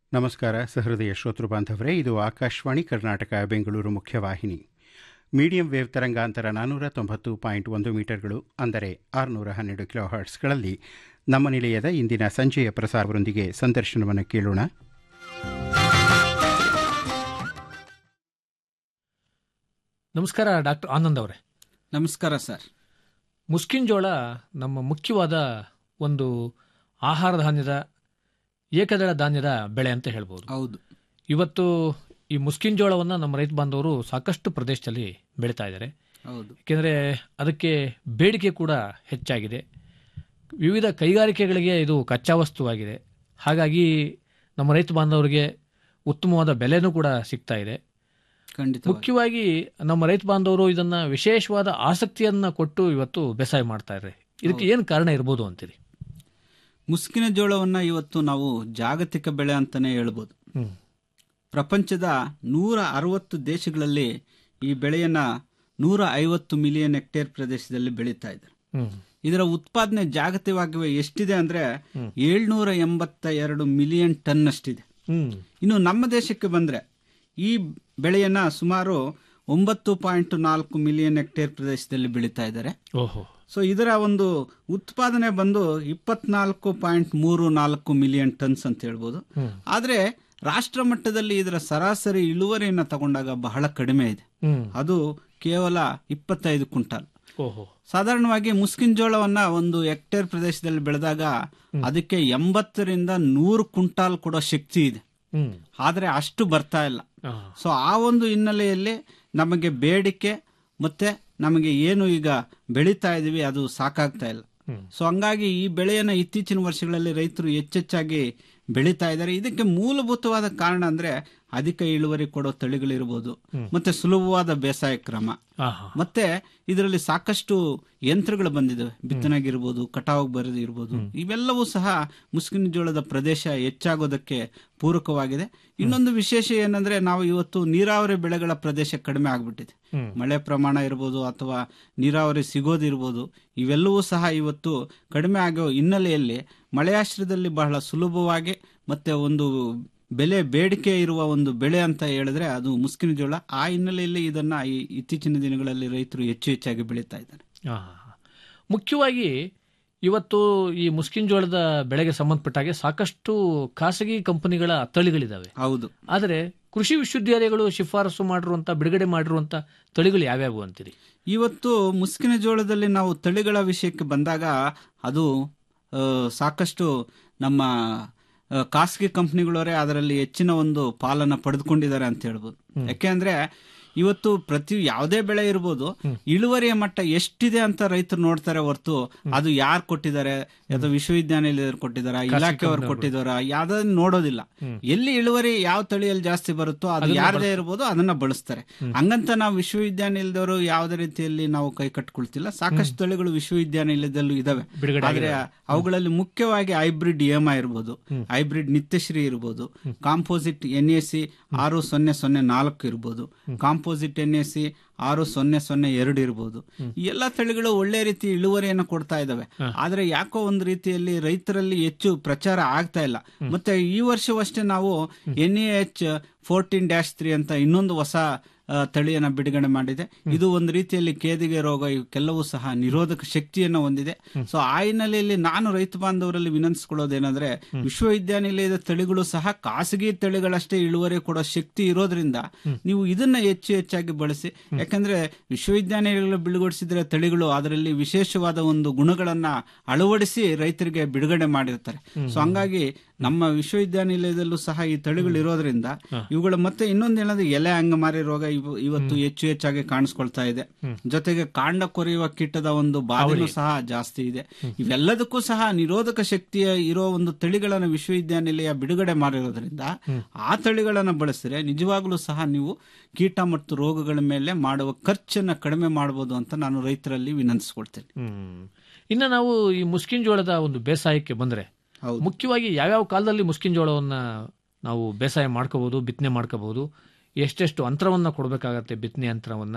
ನಮಸ್ಕಾರ ಸಹೃದಯ ಶ್ರೋತೃ ಬಾಂಧವರೇ ಇದು ಆಕಾಶವಾಣಿ ಕರ್ನಾಟಕ ಬೆಂಗಳೂರು ಮುಖ್ಯವಾಹಿನಿ ಮೀಡಿಯಂ ವೇವ್ ತರಂಗಾಂತರ ನಾನ್ನೂರ ತೊಂಬತ್ತು ಪಾಯಿಂಟ್ ಒಂದು ಮೀಟರ್ಗಳು ಅಂದರೆ ಆರುನೂರ ಹನ್ನೆರಡು ಕಿಲೋ ಹರ್ಟ್ಸ್ಗಳಲ್ಲಿ ನಮ್ಮ ನಿಲಯದ ಇಂದಿನ ಸಂಜೆಯ ಪ್ರಸಾರವರೊಂದಿಗೆ ಸಂದರ್ಶನವನ್ನು ಕೇಳೋಣ ನಮಸ್ಕಾರ ಡಾಕ್ಟರ್ ಆನಂದ್ ಅವರೇ ನಮಸ್ಕಾರ ಸರ್ ಮುಸ್ಕಿನ್ ಜೋಳ ನಮ್ಮ ಮುಖ್ಯವಾದ ಒಂದು ಆಹಾರ ಧಾನ್ಯದ ಏಕದಳ ಧಾನ್ಯದ ಬೆಳೆ ಅಂತ ಹೇಳ್ಬೋದು ಹೌದು ಇವತ್ತು ಈ ಮುಸ್ಕಿನ್ ಜೋಳವನ್ನು ನಮ್ಮ ರೈತ ಬಾಂಧವರು ಸಾಕಷ್ಟು ಪ್ರದೇಶದಲ್ಲಿ ಬೆಳೀತಾ ಇದ್ದಾರೆ ಹೌದು ಏಕೆಂದರೆ ಅದಕ್ಕೆ ಬೇಡಿಕೆ ಕೂಡ ಹೆಚ್ಚಾಗಿದೆ ವಿವಿಧ ಕೈಗಾರಿಕೆಗಳಿಗೆ ಇದು ಕಚ್ಚಾ ವಸ್ತುವಾಗಿದೆ ಹಾಗಾಗಿ ನಮ್ಮ ರೈತ ಬಾಂಧವರಿಗೆ ಉತ್ತಮವಾದ ಬೆಲೆನೂ ಕೂಡ ಸಿಗ್ತಾ ಇದೆ ಖಂಡಿತ ಮುಖ್ಯವಾಗಿ ನಮ್ಮ ರೈತ ಬಾಂಧವರು ಇದನ್ನ ವಿಶೇಷವಾದ ಆಸಕ್ತಿಯನ್ನ ಕೊಟ್ಟು ಇವತ್ತು ಬೇಸಾಯ ಮಾಡ್ತಾ ಇದ್ದಾರೆ ಇದಕ್ಕೆ ಏನು ಕಾರಣ ಇರ್ಬೋದು ಅಂತೀರಿ ಮುಸ್ಕಿನ ಜೋಳವನ್ನ ಇವತ್ತು ನಾವು ಜಾಗತಿಕ ಬೆಳೆ ಅಂತಾನೆ ಹೇಳ್ಬೋದು ಹ್ಮ್. ಪ್ರಪಂಚದ ನೂರ ಅರವತ್ತು ದೇಶಗಳಲ್ಲಿ ಈ ಬೆಳೆಯನ್ನ ನೂರ ಐವತ್ತು ಮಿಲಿಯನ್ ಹೆಕ್ಟೇರ್ ಪ್ರದೇಶದಲ್ಲಿ ಬೆಳೀತಾ ಇದ್ದಾರೆ ಹ್ಮ್. ಇದರ ಉತ್ಪಾದನೆ ಜಾಗತಿಕವಾಗಿ ಎಷ್ಟಿದೆ ಅಂದ್ರೆ ಏಳ್ನೂರ ಎಂಬತ್ತ ಎರಡು ಮಿಲಿಯನ್ ಟನ್ ಅಷ್ಟಿದೆ ಹ್ಮ್. ಇನ್ನು ನಮ್ಮ ದೇಶಕ್ಕೆ ಬಂದ್ರೆ ಈ ಬೆಳೆಯನ್ನ ಸುಮಾರು ಒಂಬತ್ತು ಪಾಯಿಂಟ್ ನಾಲ್ಕು ಮಿಲಿಯನ್ ಹೆಕ್ಟೇರ್ ಪ್ರದೇಶದಲ್ಲಿ ಬೆಳೀತಾ ಇದ್ದಾರೆ ಓಹೋ ಸೊ ಇದರ ಒಂದು ಉತ್ಪಾದನೆ ಬಂದು ಇಪ್ಪತ್ನಾಲ್ಕು ಪಾಯಿಂಟ್ ಮೂರು ನಾಲ್ಕು ಮಿಲಿಯನ್ ಟನ್ಸ್ ಅಂತ ಹೇಳ್ಬೋದು ಹ್ಮ್. ಆದರೆ ರಾಷ್ಟ್ರ ಮಟ್ಟದಲ್ಲಿ ಇದರ ಸರಾಸರಿ ಇಳುವರಿಯನ್ನು ತಗೊಂಡಾಗ ಬಹಳ ಕಡಿಮೆ ಇದೆ ಹ್ಮ್. ಅದು ಕೇವಲ ಇಪ್ಪತ್ತೈದು ಕ್ವಿಂಟಾಲ್ ಓಹೋ ಸಾಧಾರಣವಾಗಿ ಮುಸ್ಕಿನ್ ಜೋಳವನ್ನ ಒಂದು ಹೆಕ್ಟೇರ್ ಪ್ರದೇಶದಲ್ಲಿ ಬೆಳೆದಾಗ ಅದಕ್ಕೆ ಎಂಬತ್ತರಿಂದ ನೂರು ಕ್ವಿಂಟಾಲ್ ಕೊಡೋ ಶಕ್ತಿ ಇದೆ ಹ್ಮ್. ಆದರೆ ಅಷ್ಟು ಬರ್ತಾ ಇಲ್ಲ ಆ. ಸೊ ಆ ಒಂದು ಹಿನ್ನೆಲೆಯಲ್ಲಿ ನಮಗೆ ಬೇಡಿಕೆ ಮತ್ತೆ ನಮಗೆ ಏನು ಈಗ ಬೆಳೀತಾ ಇದೀವಿ ಅದು ಸಾಕಾಗ್ತಾ ಇಲ್ಲ ಹ್ಮ್. ಸೊ ಹಂಗಾಗಿ ಈ ಬೆಳೆಯನ್ನ ಇತ್ತೀಚಿನ ವರ್ಷಗಳಲ್ಲಿ ರೈತರು ಹೆಚ್ಚೆಚ್ಚಾಗಿ ಬೆಳೀತಾ ಇದ್ದಾರೆ ಇದಕ್ಕೆ ಮೂಲಭೂತವಾದ ಕಾರಣ ಅಂದ್ರೆ ಅಧಿಕ ಇಳುವರಿ ಕೊಡೋ ತಳಿಗಳಿರ್ಬೋದು ಮತ್ತೆ ಸುಲಭವಾದ ಬೇಸಾಯ ಕ್ರಮ ಆಹಾ. ಮತ್ತೆ ಇದರಲ್ಲಿ ಸಾಕಷ್ಟು ಯಂತ್ರಗಳು ಬಂದಿದ್ದಾವೆ ಬಿತ್ತನೆಗಿರ್ಬೋದು ಕಟಾವು ಬರದು ಇರ್ಬೋದು ಇವೆಲ್ಲವೂ ಸಹ ಮುಸ್ಕಿನ ಜೋಳದ ಪ್ರದೇಶ ಹೆಚ್ಚಾಗೋದಕ್ಕೆ ಪೂರಕವಾಗಿದೆ ಇನ್ನೊಂದು ವಿಶೇಷ ಏನಂದ್ರೆ ನಾವು ಇವತ್ತು ನೀರಾವರಿ ಬೆಳೆಗಳ ಪ್ರದೇಶ ಕಡಿಮೆ ಆಗ್ಬಿಟ್ಟಿದೆ ಹ್ಮ್. ಮಳೆ ಪ್ರಮಾಣ ಇರ್ಬೋದು ಅಥವಾ ನೀರಾವರಿ ಸಿಗೋದಿರ್ಬೋದು ಇವೆಲ್ಲವೂ ಸಹ ಇವತ್ತು ಕಡಿಮೆ ಆಗೋ ಹಿನ್ನೆಲೆಯಲ್ಲಿ ಮಳೆಯಾಶ್ರಯದಲ್ಲಿ ಬಹಳ ಸುಲಭವಾಗಿ ಮತ್ತೆ ಒಂದು ಬೆಲೆ ಬೇಡಿಕೆ ಇರುವ ಒಂದು ಬೆಳೆ ಅಂತ ಹೇಳಿದ್ರೆ ಅದು ಮುಸ್ಕಿನ ಜೋಳ ಆ ಹಿನ್ನೆಲೆಯಲ್ಲಿ ಇದನ್ನ ಈ ಇತ್ತೀಚಿನ ದಿನಗಳಲ್ಲಿ ರೈತರು ಹೆಚ್ಚು ಹೆಚ್ಚಾಗಿ ಬೆಳೀತಾ ಇದ್ದಾರೆ ಆಹಾ. ಮುಖ್ಯವಾಗಿ ಇವತ್ತು ಈ ಮುಸ್ಕಿನ್ ಜೋಳದ ಬೆಳೆಗೆ ಸಂಬಂಧಪಟ್ಟ ಹಾಗೆ ಸಾಕಷ್ಟು ಖಾಸಗಿ ಕಂಪನಿಗಳ ತಳಿಗಳಿದಾವೆ ಹೌದು ಆದರೆ ಕೃಷಿ ವಿಶ್ವವಿದ್ಯಾಲಯಗಳು ಶಿಫಾರಸು ಮಾಡಿರುವಂತ ಬಿಡುಗಡೆ ಮಾಡಿರುವಂತ ತಳಿಗಳು ಯಾವ್ಯಾವು ಅಂತೀರಿ ಇವತ್ತು ಮುಸ್ಕಿನ ಜೋಳದಲ್ಲಿ ನಾವು ತಳಿಗಳ ವಿಷಯಕ್ಕೆ ಬಂದಾಗ ಅದು ಆ, ಸಾಕಷ್ಟು ನಮ್ಮ ಆ, ಖಾಸಗಿ ಕಂಪ್ನಿಗಳವರೇ ಅದರಲ್ಲಿ ಹೆಚ್ಚಿನ ಒಂದು ಪಾಲನ್ನ ಪಡೆದುಕೊಂಡಿದ್ದಾರೆ ಅಂತ ಹೇಳ್ಬೋದು ಯಾಕೆಂದ್ರೆ ಇವತ್ತು ಪ್ರತಿ ಯಾವುದೇ ಬೆಳೆ ಇರ್ಬೋದು ಇಳುವರಿಯ ಮಟ್ಟ ಎಷ್ಟಿದೆ ಅಂತ ರೈತರು ನೋಡ್ತಾರೆ ಹೊರತು ಅದು ಯಾರು ಕೊಟ್ಟಿದ್ದಾರೆ ಅಥವಾ ವಿಶ್ವವಿದ್ಯಾನಿಲಯದವ್ರು ಕೊಟ್ಟಿದಾರ ಇಲಾಖೆಯವರು ಕೊಟ್ಟಿದಾರ ಯಾವ್ದಾದ್ರು ನೋಡೋದಿಲ್ಲ ಎಲ್ಲಿ ಇಳುವರಿ ಯಾವ ತಳಿಯಲ್ಲಿ ಜಾಸ್ತಿ ಬರುತ್ತೋ ಅದು ಯಾರದೇ ಇರ್ಬೋದು ಅದನ್ನ ಬಳಸ್ತಾರೆ ಹಂಗಂತ ನಾವು ವಿಶ್ವವಿದ್ಯಾನಿಲಯದವರು ಯಾವುದೇ ರೀತಿಯಲ್ಲಿ ನಾವು ಕೈ ಕಟ್ಕೊಳ್ತಿಲ್ಲ ಸಾಕಷ್ಟು ತಳಿಗಳು ವಿಶ್ವವಿದ್ಯಾನಿಲಯದಲ್ಲೂ ಇದಾವೆ ಬಿಡುಗಡೆ ಆದ್ರೆ ಅವುಗಳಲ್ಲಿ ಮುಖ್ಯವಾಗಿ ಹೈಬ್ರಿಡ್ ಎಮ ಇರ್ಬೋದು ಹೈಬ್ರಿಡ್ ನಿತ್ಯಶ್ರೀ ಇರ್ಬೋದು ಕಾಂಪೋಸಿಟ್ ಎನ್ ಎ ಸಿ ಆರು ಸೊನ್ನೆ ಸೊನ್ನೆ ನಾಲ್ಕು ಇರ್ಬೋದು ಕಾಂಪೋಸಿಟ್ ಎನ್ ಎ ಸಿ ಆರು ಸೊನ್ನೆ ಸೊನ್ನೆ ಎರಡು ಇರ್ಬೋದು ಈ ಎಲ್ಲ ತಳಿಗಳು ಒಳ್ಳೆ ರೀತಿ ಇಳುವರಿಯನ್ನು ಕೊಡ್ತಾ ಇದಾವೆ ಆದ್ರೆ ಯಾಕೋ ಒಂದು ರೀತಿಯಲ್ಲಿ ರೈತರಲ್ಲಿ ಹೆಚ್ಚು ಪ್ರಚಾರ ಆಗ್ತಾ ಇಲ್ಲ ಮತ್ತೆ ಈ ವರ್ಷವಷ್ಟೇ ನಾವು N A H fourteen dash three ಅಂತ ಇನ್ನೊಂದು ಹೊಸ ಆ, ತಳಿಯನ್ನ ಬಿಡುಗಡೆ ಮಾಡಿದೆ ಇದು ಒಂದು ರೀತಿಯಲ್ಲಿ ಕೇದಿಗೆ ರೋಗ ಇವಕ್ಕೆಲ್ಲವೂ ಸಹ ನಿರೋಧಕ ಶಕ್ತಿಯನ್ನು ಹೊಂದಿದೆ ಸೊ ಆ ಹಿನ್ನೆಲೆಯಲ್ಲಿ ನಾನು ರೈತ ಬಾಂಧವರಲ್ಲಿ ವಿನಂತಿಸ್ಕೊಳ್ಳೋದೇನಂದ್ರೆ ವಿಶ್ವವಿದ್ಯಾನಿಲಯದ ತಳಿಗಳು ಸಹ ಖಾಸಗಿ ತಳಿಗಳಷ್ಟೇ ಇಳುವರಿ ಕೊಡೋ ಶಕ್ತಿ ಇರೋದ್ರಿಂದ ನೀವು ಇದನ್ನ ಹೆಚ್ಚು ಹೆಚ್ಚಾಗಿ ಬಳಸಿ ಯಾಕಂದ್ರೆ ವಿಶ್ವವಿದ್ಯಾನಿಲಯಗಳು ಬಿಡುಗಡಿಸಿದ್ರೆ ತಳಿಗಳು ಅದರಲ್ಲಿ ವಿಶೇಷವಾದ ಒಂದು ಗುಣಗಳನ್ನ ಅಳವಡಿಸಿ ರೈತರಿಗೆ ಬಿಡುಗಡೆ ಮಾಡಿರ್ತಾರೆ ಸೊ ಹಂಗಾಗಿ ನಮ್ಮ ವಿಶ್ವವಿದ್ಯಾನಿಲಯದಲ್ಲೂ ಸಹ ಈ ತಳಿಗಳು ಇರೋದ್ರಿಂದ ಇವುಗಳು ಮತ್ತೆ ಇನ್ನೊಂದು ಏನಂದ್ರೆ ಎಲೆ ಅಂಗಮಾರಿ ರೋಗ ಇವು- ಇವತ್ತು ಹೆಚ್ಚು ಹೆಚ್ಚಾಗಿ ಕಾಣಿಸ್ಕೊಳ್ತಾ ಇದೆ ಜೊತೆಗೆ ಕಾಂಡ ಕೊರೆಯುವ ಕೀಟದ ಒಂದು ಬಾಧೆನೂ ಸಹ ಜಾಸ್ತಿ ಇದೆ ಇವೆಲ್ಲದಕ್ಕೂ ಸಹ ನಿರೋಧಕ ಶಕ್ತಿಯ ಇರೋ ಒಂದು ತಳಿಗಳನ್ನು ವಿಶ್ವವಿದ್ಯಾನಿಲಯ ಬಿಡುಗಡೆ ಮಾಡಿರೋದ್ರಿಂದ ಆ ತಳಿಗಳನ್ನು ಬಳಸಿದ್ರೆ ನಿಜವಾಗ್ಲೂ ಸಹ ನೀವು ಕೀಟ ಮತ್ತು ರೋಗಗಳ ಮೇಲೆ ಮಾಡುವ ಖರ್ಚನ್ನ ಕಡಿಮೆ ಮಾಡಬಹುದು ಅಂತ ನಾನು ರೈತರಲ್ಲಿ ವಿನಂತಿಸ್ಕೊಳ್ತೇನೆ ಹ್ಮ್. ಇನ್ನು ನಾವು ಈ ಮುಸ್ಕಿನ್ ಜೋಳದ ಒಂದು ಬೇಸಾಯಕ್ಕೆ ಬಂದ್ರೆ ಹೌದು. ಮುಖ್ಯವಾಗಿ ಯಾವ್ಯಾವ ಕಾಲದಲ್ಲಿ ಮುಸ್ಕಿನ್ ಜೋಳವನ್ನ ನಾವು ಬೇಸಾಯ ಮಾಡ್ಕೋಬಹುದು ಬಿತ್ತನೆ ಮಾಡ್ಕೋಬಹುದು ಎಷ್ಟೆಷ್ಟು ಅಂತರವನ್ನ ಕೊಡಬೇಕಾಗತ್ತೆ ಬಿತ್ತನೆ ಅಂತರವನ್ನ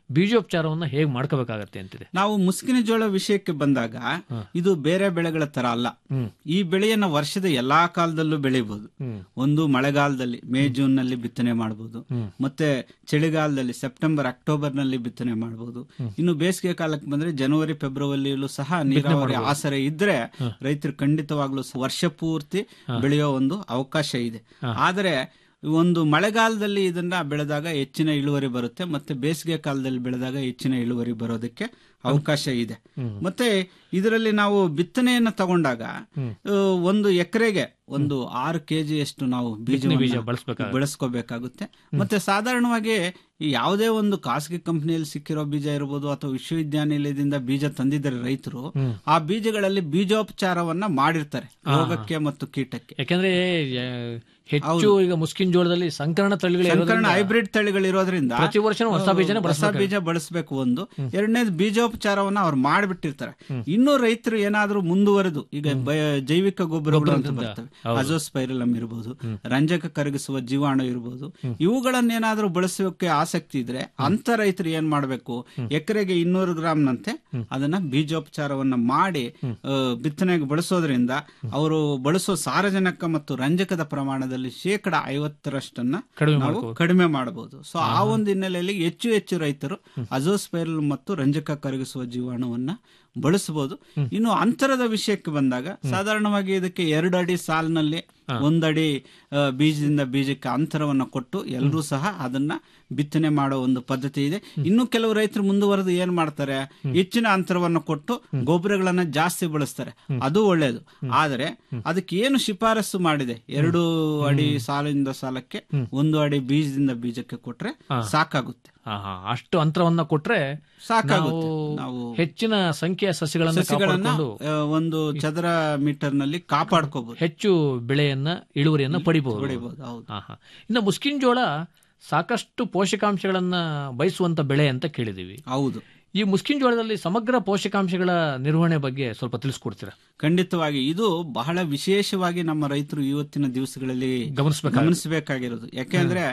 ಬೀಜೋಪಚಾರವನ್ನ ಹೇಗೆ ಮಾಡ್ಕೋಬೇಕಾಗತ್ತೆ ಅಂತಿದೆ ನಾವು ಮುಸ್ಕಿನ ಜೋಳ ವಿಷಯಕ್ಕೆ ಬಂದಾಗ ಇದು ಬೇರೆ ಬೆಳೆಗಳ ತರ ಅಲ್ಲ ಈ ಬೆಳೆಯನ್ನ ವರ್ಷದ ಎಲ್ಲಾ ಕಾಲದಲ್ಲೂ ಬೆಳಿಬಹುದು ಒಂದು ಮಳೆಗಾಲದಲ್ಲಿ ಮೇ ಜೂನ್ ನಲ್ಲಿ ಬಿತ್ತನೆ ಮಾಡಬಹುದು ಮತ್ತೆ ಚಳಿಗಾಲದಲ್ಲಿ ಸೆಪ್ಟೆಂಬರ್ ಅಕ್ಟೋಬರ್ ನಲ್ಲಿ ಬಿತ್ತನೆ ಮಾಡಬಹುದು ಇನ್ನು ಬೇಸಿಗೆ ಕಾಲಕ್ಕೆ ಬಂದ್ರೆ ಜನವರಿ ಫೆಬ್ರವರಿಯಲ್ಲೂ ಸಹ ನೀರಾವರಿ ಆಸರೆ ಇದ್ರೆ ರೈತರು ಖಂಡಿತವಾಗ್ಲೂ ಸಹ ವರ್ಷ ಪೂರ್ತಿ ಬೆಳೆಯೋ ಒಂದು ಅವಕಾಶ ಇದೆ ಆದರೆ ಒಂದು ಮಳೆಗಾಲದಲ್ಲಿ ಇದನ್ನ ಬೆಳೆದಾಗ ಹೆಚ್ಚಿನ ಇಳುವರಿ ಬರುತ್ತೆ ಮತ್ತೆ ಬೇಸಿಗೆ ಕಾಲದಲ್ಲಿ ಬೆಳೆದಾಗ ಹೆಚ್ಚಿನ ಇಳುವರಿ ಬರೋದಕ್ಕೆ ಅವಕಾಶ ಇದೆ ಮತ್ತೆ ಇದರಲ್ಲಿ ನಾವು ಬಿತ್ತನೆಯನ್ನ ತಗೊಂಡಾಗ ಆ, ಒಂದು ಎಕರೆಗೆ ಒಂದು ಆರು ಕೆಜಿ ಅಷ್ಟು ನಾವು ಬೀಜ ಬೀಜ ಬಳಸ್ಬೇಕಾಗುತ್ತೆ. ಬೆಳೆಸ್ಕೋಬೇಕಾಗುತ್ತೆ ಮತ್ತೆ ಸಾಧಾರಣವಾಗಿ ಈ ಯಾವುದೇ ಒಂದು ಖಾಸಗಿ ಕಂಪನಿಯಲ್ಲಿ ಸಿಕ್ಕಿರೋ ಬೀಜ ಇರ್ಬೋದು ಅಥವಾ ವಿಶ್ವವಿದ್ಯಾನಿಲಯದಿಂದ ಬೀಜ ತಂದಿದ್ದಾರೆ ರೈತರು ಆ ಬೀಜಗಳಲ್ಲಿ ಬೀಜೋಪಚಾರವನ್ನ ಮಾಡಿರ್ತಾರೆ ರೋಗಕ್ಕೆ ಮತ್ತು ಕೀಟಕ್ಕೆ ಯಾಕಂದ್ರೆ ಆ, ಹೆಚ್ಚು ಈಗ ಮುಸ್ಕಿನ್ ಜೋಳದಲ್ಲಿ ಸಂಕರಣ ತಳಿಗಳು ಸಂಕರಣ ಹೈಬ್ರಿಡ್ ತಳಿಗಳಿರೋದ್ರಿಂದ ಪ್ರತಿ ವರ್ಷ ಹೊಸ ಬೀಜನ ಹೊಸ ಬೀಜ ಬಳಸಬೇಕು ಒಂದು ಎರಡನೇದು ಬೀಜೋಪಚಾರವನ್ನ ಅವ್ರು ಮಾಡಿಬಿಟ್ಟಿರ್ತಾರೆ ಇನ್ನು ರೈತರು ಏನಾದ್ರೂ ಮುಂದುವರೆದು ಈಗ ಬಯ- ಜೈವಿಕ ಗೊಬ್ಬರಗಳು ಅಂತ ಬರ್ತವೆ ಅಜೋಸ್ಪೈರಲಮ್ ಇರಬಹುದು ರಂಜಕ ಕರಗಿಸುವ ಜೀವಾಣು ಇರಬಹುದು ಇವುಗಳನ್ನೇನಾದ್ರೂ ಬಳಸೋಕೆ ಆಸಕ್ತಿ ಇದ್ರೆ ಅಂತ ರೈತರು ಏನ್ ಮಾಡ್ಬೇಕು ಎಕರೆಗೆ ಇನ್ನೂರು ಗ್ರಾಮ್ನಂತೆ ಅದನ್ನ ಬೀಜೋಪಚಾರವನ್ನ ಮಾಡಿ ಆ, ಬಿತ್ತನೆಗೆ ಬಳಸೋದ್ರಿಂದ ಅವರು ಬಳಸೋ ಸಾರಜನಕ ಮತ್ತು ರಂಜಕದ ಪ್ರಮಾಣದಲ್ಲಿ ಶೇಕಡ ಐವತ್ತರಷ್ಟನ್ನ ಕಡಿಮೆ ನಾವು ಕಡಿಮೆ ಮಾಡಬಹುದು ಸೊ ಆ ಒಂದು ಹಿನ್ನೆಲೆಯಲ್ಲಿ ಹೆಚ್ಚು ಹೆಚ್ಚು ರೈತರು ಅಜೋಸ್ಪೈರಲ್ ಮತ್ತು ರಂಜಕ ಕರಗಿಸುವ ಜೀವಾಣುವನ್ನ ಬಳಸಬಹುದು ಇನ್ನು ಅಂತರದ ವಿಷಯಕ್ಕೆ ಬಂದಾಗ ಸಾಧಾರಣವಾಗಿ ಇದಕ್ಕೆ ಎರಡು ಅಡಿ ಸಾಲಿನಲ್ಲಿ ಒಂದಡಿ ಆ, ಬೀಜದಿಂದ ಬೀಜಕ್ಕೆ ಅಂತರವನ್ನ ಕೊಟ್ಟು ಎಲ್ಲರೂ ಸಹ ಅದನ್ನ ಬಿತ್ತನೆ ಮಾಡೋ ಒಂದು ಪದ್ಧತಿ ಇದೆ ಇನ್ನು ಕೆಲವು ರೈತರು ಮುಂದುವರೆದು ಏನ್ ಮಾಡ್ತಾರೆ ಹೆಚ್ಚಿನ ಅಂತರವನ್ನು ಕೊಟ್ಟು ಗೊಬ್ಬರಗಳನ್ನ ಜಾಸ್ತಿ ಬಳಸ್ತಾರೆ ಅದು ಒಳ್ಳೇದು ಆದರೆ ಅದಕ್ಕೆ ಏನು ಶಿಫಾರಸು ಮಾಡಿದೆ ಎರಡು ಅಡಿ ಸಾಲಿಂದ ಸಾಲಕ್ಕೆ ಒಂದು ಅಡಿ ಬೀಜದಿಂದ ಬೀಜಕ್ಕೆ ಕೊಟ್ರೆ ಸಾಕಾಗುತ್ತೆ ಹಾ, ಹಾ. ಅಷ್ಟು ಅಂತರವನ್ನ ಕೊಟ್ರೆ ಸಾಕಾಗುತ್ತೆ ನಾವು ನಾವು ಹೆಚ್ಚಿನ ಸಂಖ್ಯೆಯ ಸಸಿಗಳನ್ನ ಸಸಿಗಳನ್ನ ಕಾಪಾಡಿಕೊಂಡು ಆ, ಒಂದು ಚದರ ಮೀಟರ್ ನಲ್ಲಿ ಕಾಪಾಡ್ಕೋಬಹುದು ಹೆಚ್ಚು ಬೆಳೆಯನ್ನ ಇಳುವರಿಯನ್ನ ಪಡಿಬಹುದು ಪಡಿಬಹುದು ಹೌದು ಹಾ, ಹಾ. ಇನ್ನು ಮುಸ್ಕಿನ್ ಜೋಳ ಸಾಕಷ್ಟು ಪೋಷಕಾಂಶಗಳನ್ನ ಬಯಸುವಂತ ಬೆಳೆ ಅಂತ ಕೇಳಿದೀವಿ ಹೌದು ಈ ಮುಸ್ಕಿನ್ ಜೋಳದಲ್ಲಿ ಸಮಗ್ರ ಪೋಷಕಾಂಶಗಳ ನಿರ್ವಹಣೆ ಬಗ್ಗೆ ಸ್ವಲ್ಪ ತಿಳಿಸ್ಕೊಡ್ತೀರಾ ಖಂಡಿತವಾಗಿ ಇದು ಬಹಳ ವಿಶೇಷವಾಗಿ ನಮ್ಮ ರೈತರು ಇವತ್ತಿನ ದಿವಸಗಳಲ್ಲಿ ಗಮನಿಸ್ಬೇಕಾ ಗಮನಿಸಬೇಕಾಗಿರೋದು ಯಾಕೆಂದ್ರೆ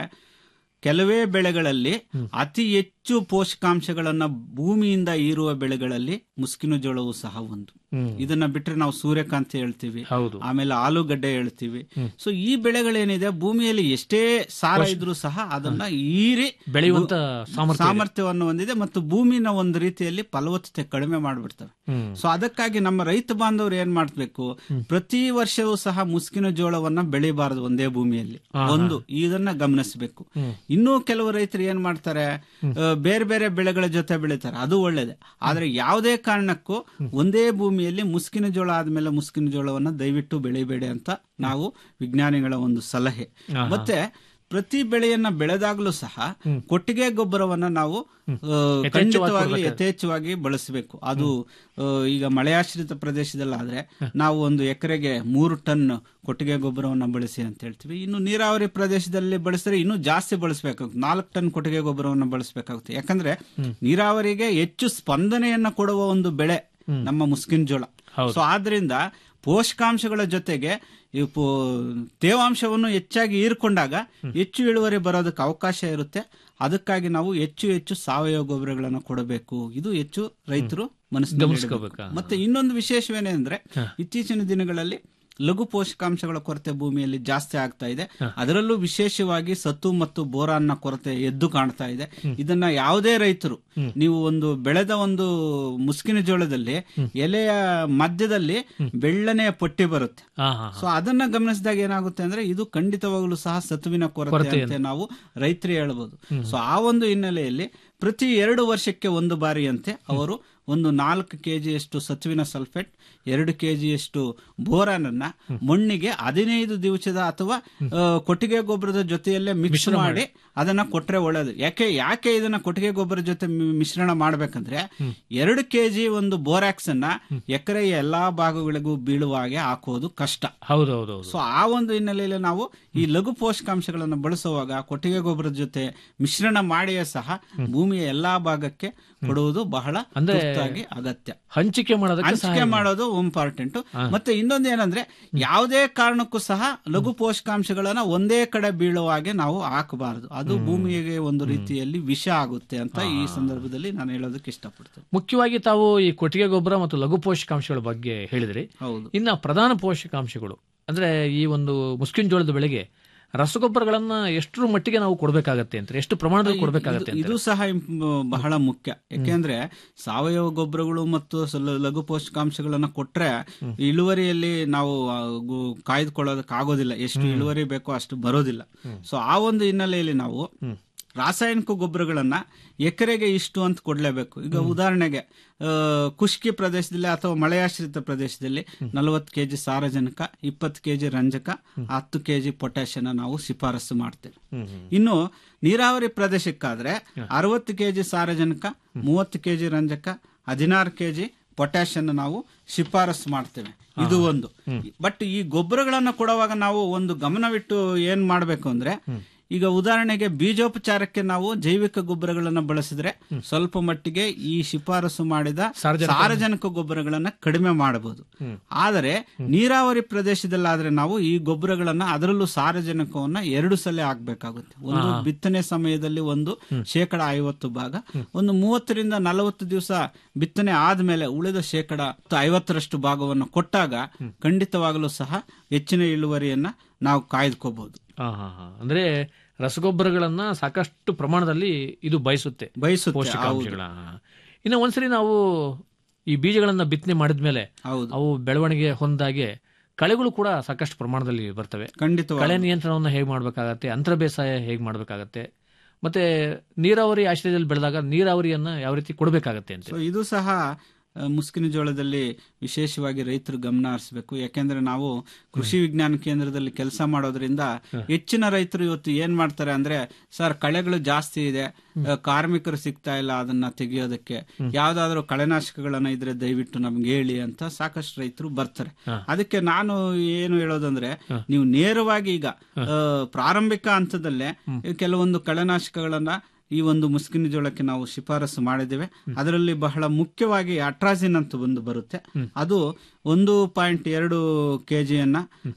ಕೆಲವೇ ಬೆಳೆಗಳಲ್ಲಿ ಅತಿ ಹೆಚ್ಚು ಪೋಷಕಾಂಶಗಳನ್ನ ಭೂಮಿಯಿಂದ ಹೀರುವ ಬೆಳೆಗಳಲ್ಲಿ ಮುಸ್ಕಿನ ಜೋಳವು ಸಹ ಒಂದು ಹ್ಮ್. ಇದನ್ನ ಬಿಟ್ರೆ ನಾವು ಸೂರ್ಯಕಾಂತಿ ಹೇಳ್ತೀವಿ ಹೌದು ಆಮೇಲೆ ಆಲೂಗಡ್ಡೆ ಹೇಳ್ತೀವಿ ಸೊ ಈ ಬೆಳೆಗಳೇನಿದೆ ಭೂಮಿಯಲ್ಲಿ ಎಷ್ಟೇ ಸಾರ ಇದ್ರೂ ಸಹ ಅದನ್ನ ಹೀರಿ ಬೆಳೆಯುವಂತ ಸಾಮರ್ಥ್ಯ ಸಾಮರ್ಥ್ಯವನ್ನು ಹೊಂದಿದೆ ಮತ್ತು ಭೂಮಿನ ಒಂದು ರೀತಿಯಲ್ಲಿ ಫಲವತ್ತತೆ ಕಡಿಮೆ ಮಾಡಿಬಿಡ್ತವೆ ಹ್ಮ್. ಸೊ ಅದಕ್ಕಾಗಿ ನಮ್ಮ ರೈತ ಬಾಂಧವರು ಏನ್ ಮಾಡ್ಬೇಕು ಪ್ರತಿ ವರ್ಷವೂ ಸಹ ಮುಸ್ಕಿನ ಜೋಳವನ್ನ ಬೆಳಿಬಾರದು ಒಂದೇ ಭೂಮಿಯಲ್ಲಿ ಒಂದು ಇದನ್ನ ಗಮನಿಸಬೇಕು ಇನ್ನೂ ಕೆಲವು ರೈತರು ಏನ್ ಮಾಡ್ತಾರೆ ಆ, ಬೇರೆ ಬೇರೆ ಬೆಳೆಗಳ ಜೊತೆ ಬೆಳಿತಾರೆ ಅದು ಒಳ್ಳೇದೆ ಆದ್ರೆ ಯಾವುದೇ ಕಾರಣಕ್ಕೂ ಒಂದೇ ಭೂಮಿಯಲ್ಲಿ ಮುಸ್ಕಿನ ಜೋಳ ಆದ್ಮೇಲೆ ಮುಸ್ಕಿನ ಜೋಳವನ್ನ ದಯವಿಟ್ಟು ಬೆಳಿಬೇಡಿ ಅಂತ ನಾವು ವಿಜ್ಞಾನಿಗಳ ಒಂದು ಸಲಹೆ ಮತ್ತೆ ಪ್ರತಿ ಬೆಳೆಯನ್ನ ಬೆಳೆದಾಗ್ಲೂ ಸಹ ಕೊಟ್ಟಿಗೆ ಗೊಬ್ಬರವನ್ನ ನಾವು ಆ, ಖಂಡಿತವಾಗಿ ಯಥೇಚ್ಛವಾಗಿ ಬಳಸಬೇಕು ಅದು ಆ, ಈಗ ಮಳೆಯಾಶ್ರಿತ ಪ್ರದೇಶದಲ್ಲಾದ್ರೆ ನಾವು ಒಂದು ಎಕರೆಗೆ ಮೂರು ಟನ್ ಕೊಟ್ಟಿಗೆ ಗೊಬ್ಬರವನ್ನ ಬಳಸಿ ಅಂತ ಹೇಳ್ತೀವಿ ಇನ್ನು ನೀರಾವರಿ ಪ್ರದೇಶದಲ್ಲಿ ಬಳಸಿದ್ರೆ ಇನ್ನೂ ಜಾಸ್ತಿ ಬಳಸಬೇಕಾಗುತ್ತೆ ನಾಲ್ಕು ಟನ್ ಕೊಟ್ಟಿಗೆ ಗೊಬ್ಬರವನ್ನ ಬಳಸಬೇಕಾಗುತ್ತೆ ಯಾಕಂದ್ರೆ ನೀರಾವರಿಗೆ ಹೆಚ್ಚು ಸ್ಪಂದನೆಯನ್ನ ಕೊಡುವ ಒಂದು ಬೆಳೆ ನಮ್ಮ ಮುಸ್ಕಿನ್ ಜೋಳ ಸೊ ಆದ್ರಿಂದ ಪೋಷಕಾಂಶಗಳ ಜೊತೆಗೆ ಈ ಪೋ- ತೇವಾಂಶವನ್ನು ಹೆಚ್ಚಾಗಿ ಹೀರ್ಕೊಂಡಾಗ ಹೆಚ್ಚು ಇಳುವರಿ ಬರೋದಕ್ಕೆ ಅವಕಾಶ ಇರುತ್ತೆ ಅದಕ್ಕಾಗಿ ನಾವು ಹೆಚ್ಚು ಹೆಚ್ಚು ಸಾವಯವ ಗೊಬ್ಬರಗಳನ್ನು ಕೊಡಬೇಕು ಇದು ಹೆಚ್ಚು ರೈತರು ಮನಸ್ಸಿನಲ್ಲಿ ಗಮನಿಸ್ಕೋಬೇಕಾ? ಇಡಬೇಕು. ಮತ್ತೆ ಇನ್ನೊಂದು ವಿಶೇಷವೇನೆಂದ್ರೆ ಇತ್ತೀಚಿನ ದಿನಗಳಲ್ಲಿ ಲಘು ಪೋಷಕಾಂಶಗಳ ಕೊರತೆ ಭೂಮಿಯಲ್ಲಿ ಜಾಸ್ತಿ ಆಗ್ತಾ ಇದೆ ಅದರಲ್ಲೂ ವಿಶೇಷವಾಗಿ ಸತ್ತು ಮತ್ತು ಬೋರಾನ್ನ ಕೊರತೆ ಎದ್ದು ಕಾಣ್ತಾ ಇದೆ ಇದನ್ನ ಯಾವುದೇ ರೈತರು ನೀವು ಒಂದು ಬೆಳೆದ ಒಂದು ಮುಸ್ಕಿನ ಜೋಳದಲ್ಲಿ ಎಲೆಯ ಮಧ್ಯದಲ್ಲಿ ಬೆಳ್ಳನೆಯ ಪಟ್ಟಿ ಬರುತ್ತೆ ಹಾ ಹಾ ಸೊ ಅದನ್ನ ಗಮನಿಸಿದಾಗ ಏನಾಗುತ್ತೆ ಅಂದ್ರೆ ಇದು ಖಂಡಿತವಾಗಲೂ ಸಹ ಸತುವಿನ ಕೊರತೆ ಅಂತ ನಾವು ರೈತರು ಹೇಳ್ಬೋದು ಸೊ ಆ ಒಂದು ಹಿನ್ನೆಲೆಯಲ್ಲಿ ಪ್ರತಿ ಎರಡು ವರ್ಷಕ್ಕೆ ಒಂದು ಬಾರಿಯಂತೆ ಅವರು ಒಂದು ನಾಲ್ಕು ಕೆಜಿಯಷ್ಟು ಸತುವಿನ ಸಲ್ಫೇಟ್ ಎರಡು ಕೆಜಿಯಷ್ಟು ಬೋರಾನ್ ಅನ್ನ ಮಣ್ಣಿಗೆ ಹದಿನೈದು ದಿವಸದ ಅಥವಾ ಆ, ಕೊಟ್ಟಿಗೆ ಗೊಬ್ಬರದ ಜೊತೆಯಲ್ಲೇ ಮಿಕ್ಸ್ ಮಾಡಿ ಅದನ್ನ ಕೊಟ್ರೆ ಒಳ್ಳೇದು ಯಾಕೆ ಯಾಕೆ ಇದನ್ನ ಕೊಟ್ಟಿಗೆ ಗೊಬ್ಬರ ಜೊತೆ ಮಿ- ಮಿಶ್ರಣ ಮಾಡ್ಬೇಕಂದ್ರೆ ಎರಡು ಕೆಜಿ ಒಂದು ಬೋರಾಕ್ಸ್ ಅನ್ನ ಎಕರೆಯ ಎಲ್ಲಾ ಭಾಗಗಳಿಗೂ ಬೀಳುವ ಹಾಗೆ ಹಾಕೋದು ಕಷ್ಟ ಹೌದು ಹೌದು ಹೌದು ಸೊ ಆ ಒಂದು ಹಿನ್ನೆಲೆಯಲ್ಲಿ ನಾವು ಈ ಲಘು ಪೋಷಕಾಂಶಗಳನ್ನು ಬಳಸುವಾಗ ಕೊಟ್ಟಿಗೆ ಗೊಬ್ಬರದ ಜೊತೆ ಮಿಶ್ರಣ ಮಾಡಿಯೇ ಸಹ ಭೂಮಿಯ ಎಲ್ಲಾ ಭಾಗಕ್ಕೆ ಕೊಡುವುದು ಬಹಳ ಅಂದ್ರೆ ಮೂಲಭೂತವಾಗಿ ಅಗತ್ಯ ಹಂಚಿಕೆ ಮಾಡೋದಕ್ಕೆ ಹಂಚಿಕೆ ಮಾಡೋದು ಇಂಪಾರ್ಟೆಂಟ್ ಮತ್ತೆ ಇನ್ನೊಂದು ಏನಂದ್ರೆ ಯಾವುದೇ ಕಾರಣಕ್ಕೂ ಸಹ ಲಘು ಪೋಷಕಾಂಶಗಳನ್ನ ಒಂದೇ ಕಡೆ ಬೀಳುವ ಹಾಗೆ ನಾವು ಹಾಕಬಾರದು ಅದು ಭೂಮಿಗೆ ಒಂದು ರೀತಿಯಲ್ಲಿ ವಿಷ ಆಗುತ್ತೆ ಅಂತ ಈ ಸಂದರ್ಭದಲ್ಲಿ ನಾನು ಹೇಳೋದಕ್ಕೆ ಇಷ್ಟಪಡ್ತೇನೆ ಮುಖ್ಯವಾಗಿ ತಾವು ಈ ಕೊಟ್ಟಿಗೆ ಗೊಬ್ಬರ ಮತ್ತು ಲಘು ಪೋಷಕಾಂಶಗಳ ಬಗ್ಗೆ ಹೇಳಿದ್ರಿ ಹೌದು ಇನ್ನು ಪ್ರಧಾನ ಪೋಷಕಾಂಶಗಳು ಅಂದ್ರೆ ಈ ಒಂದು ಮುಸ್ಕಿನ ಜೋಳದ ಬೆಳೆಗೆ ರಸಗೊಬ್ಬರಗಳನ್ನ ಎಷ್ಟರ ಮಟ್ಟಿಗೆ ನಾವು ಕೊಡಬೇಕಾಗತ್ತೆ ಅಂತ ಎಷ್ಟು ಪ್ರಮಾಣದಲ್ಲಿ ಕೊಡಬೇಕಾಗತ್ತೆ ಇದು- ಇದು ಸಹ ಇಂಪ್- ಬಹಳ ಮುಖ್ಯ ಯಾಕೆಂದ್ರೆ ಸಾವಯವ ಗೊಬ್ಬರಗಳು ಮತ್ತು ಸ್ವಲ್ಪ ಲಘು ಪೋಷಕಾಂಶಗಳನ್ನ ಕೊಟ್ರೆ ಇಳುವರಿಯಲ್ಲಿ ನಾವು ಆ, ಗು- ಕಾಯ್ದುಕೊಳ್ಳೋದಕ್ಕೆ ಆಗೋದಿಲ್ಲ ಎಷ್ಟು ಇಳುವರಿ ಬೇಕೋ ಅಷ್ಟು ಬರೋದಿಲ್ಲ ಸೊ ಆ ಒಂದು ಹಿನ್ನೆಲೆಯಲ್ಲಿ ನಾವು ರಾಸಾಯನಿಕ ಗೊಬ್ಬರಗಳನ್ನ ಎಕರೆಗೆ ಇಷ್ಟು ಅಂತ ಕೊಡ್ಲೇಬೇಕು ಈಗ ಉದಾಹರಣೆಗೆ ಆ, ಖುಷ್ಕಿ ಪ್ರದೇಶದಲ್ಲಿ ಅಥವಾ ಮಳೆಯಾಶ್ರಿತ ಪ್ರದೇಶದಲ್ಲಿ ನಲವತ್ತು ಕೆಜಿ ಸಾರಜನಕ ಇಪ್ಪತ್ತು ಕೆಜಿ ರಂಜಕ ಹತ್ತು ಕೆಜಿ ಪೊಟ್ಯಾಷಿಯನ್ನ ನಾವು ಶಿಫಾರಸು ಮಾಡ್ತೇವೆ ಇನ್ನು ನೀರಾವರಿ ಪ್ರದೇಶಕ್ಕಾದ್ರೆ ಅರವತ್ತು ಕೆಜಿ ಸಾರಜನಕ ಮೂವತ್ತು ಕೆಜಿ ರಂಜಕ ಹದಿನಾರು ಕೆಜಿ ಪೊಟ್ಯಾಷಿಯನ್ ನಾವು ಶಿಫಾರಸು ಮಾಡ್ತೇವೆ ಇದು ಒಂದು ಬಟ್ ಈ ಗೊಬ್ಬರಗಳನ್ನ ಕೊಡುವಾಗ ನಾವು ಒಂದು ಗಮನವಿಟ್ಟು ಏನ್ ಮಾಡ್ಬೇಕು ಅಂದ್ರೆ ಈಗ ಉದಾಹರಣೆಗೆ ಬೀಜೋಪಚಾರಕ್ಕೆ ನಾವು ಜೈವಿಕ ಗೊಬ್ಬರಗಳನ್ನ ಬಳಸಿದ್ರೆ ಸ್ವಲ್ಪ ಮಟ್ಟಿಗೆ ಈ ಶಿಫಾರಸು ಮಾಡಿದ ಸಾರಜನಕ ಗೊಬ್ಬರಗಳನ್ನ ಕಡಿಮೆ ಮಾಡಬಹುದು ಆದರೆ ನೀರಾವರಿ ಪ್ರದೇಶದಲ್ಲಾದ್ರೆ ನಾವು ಈ ಗೊಬ್ಬರಗಳನ್ನ ಅದರಲ್ಲೂ ಸಾರಜನಕವನ್ನ ಎರಡು ಸಲ ಹಾಕ್ಬೇಕಾಗುತ್ತೆ ಒಂದು ಬಿತ್ತನೆ ಸಮಯದಲ್ಲಿ ಒಂದು ಶೇಕಡ ಐವತ್ತು ಭಾಗ ಒಂದು ಮೂವತ್ತರಿಂದ ನಲವತ್ತು ದಿವಸ ಬಿತ್ತನೆ ಆದ್ಮೇಲೆ ಉಳಿದ ಶೇಕಡ ಐವತ್ತರಷ್ಟು ಭಾಗವನ್ನು ಕೊಟ್ಟಾಗ ಖಂಡಿತವಾಗಲೂ ಸಹ ಹೆಚ್ಚಿನ ಇಳುವರಿಯನ್ನ ನಾವು ಕಾಯ್ದುಕೋಬಹುದು ಹಾ ಹಾ ಹಾ ಅಂದ್ರೆ ರಸಗೊಬ್ಬರಗಳನ್ನ ಸಾಕಷ್ಟು ಪ್ರಮಾಣದಲ್ಲಿ ಇದು ಬಯಸುತ್ತೆ ಬಯಸುತ್ತೆ ಹೌದು ಪೋಷಕಾಂಶಗಳ ಇನ್ನು ಒಂದ್ಸರಿ ನಾವು ಈ ಬೀಜಗಳನ್ನ ಬಿತ್ತನೆ ಮಾಡಿದ್ಮೇಲೆ ಹೌದು ಅವು ಬೆಳವಣಿಗೆ ಹೊಂದಾಗೆ ಕಳೆಗಳು ಕೂಡ ಸಾಕಷ್ಟು ಪ್ರಮಾಣದಲ್ಲಿ ಬರ್ತವೆ ಖಂಡಿತವಾಗಿ ಕಳೆ ನಿಯಂತ್ರಣವನ್ನು ಹೇಗೆ ಮಾಡಬೇಕಾಗತ್ತೆ ಅಂತರ ಬೇಸಾಯ ಹೇಗೆ ಮಾಡಬೇಕಾಗತ್ತೆ ಮತ್ತೆ ನೀರಾವರಿ ಆಶ್ರಯದಲ್ಲಿ ಬೆಳೆದಾಗ ನೀರಾವರಿಯನ್ನ ಯಾವ ರೀತಿ ಕೊಡಬೇಕಾಗತ್ತೆ ಅಂತ ಸೊ ಇದು ಸಹ ಆ, ಮುಸ್ಕಿನ ಜೋಳದಲ್ಲಿ ವಿಶೇಷವಾಗಿ ರೈತರು ಗಮನ ಹರಿಸಬೇಕು ಯಾಕೆಂದ್ರೆ ನಾವು ಕೃಷಿ ವಿಜ್ಞಾನ ಕೇಂದ್ರದಲ್ಲಿ ಕೆಲಸ ಮಾಡೋದ್ರಿಂದ ಹೆಚ್ಚಿನ ರೈತರು ಇವತ್ತು ಏನ್ ಮಾಡ್ತಾರೆ ಅಂದ್ರೆ ಸರ್ ಕಳೆಗಳು ಜಾಸ್ತಿ ಇದೆ ಆ, ಕಾರ್ಮಿಕರು ಸಿಗ್ತಾ ಇಲ್ಲ ಅದನ್ನ ತೆಗೆಯೋದಕ್ಕೆ ಯಾವ್ದಾದ್ರು ಕಳೆನಾಶಕಗಳನ್ನ ಇದ್ರೆ ದಯವಿಟ್ಟು ನಮ್ಗೆ ಹೇಳಿ ಅಂತ ಸಾಕಷ್ಟು ರೈತರು ಬರ್ತಾರೆ ಅದಕ್ಕೆ ನಾನು ಏನು ಹೇಳೋದಂದ್ರೆ ನೀವು ನೇರವಾಗಿ ಈಗ ಆ, ಪ್ರಾರಂಭಿಕ ಹಂತದಲ್ಲೇ ಕೆಲವೊಂದು ಕಳೆನಾಶಕಗಳನ್ನ ಈ ಒಂದು ಮುಸ್ಕಿನ ಜೋಳಕ್ಕೆ ನಾವು ಶಿಫಾರಸು ಮಾಡಿದ್ದೇವೆ ಅದರಲ್ಲಿ ಬಹಳ ಮುಖ್ಯವಾಗಿ ಅಟ್ರಾಜಿನ್ ಅಂತ ಒಂದು ಬರುತ್ತೆ ಅದು ಒಂದು ಪಾಯಿಂಟ್ ಎರಡು ಕೆಜಿಯನ್ನ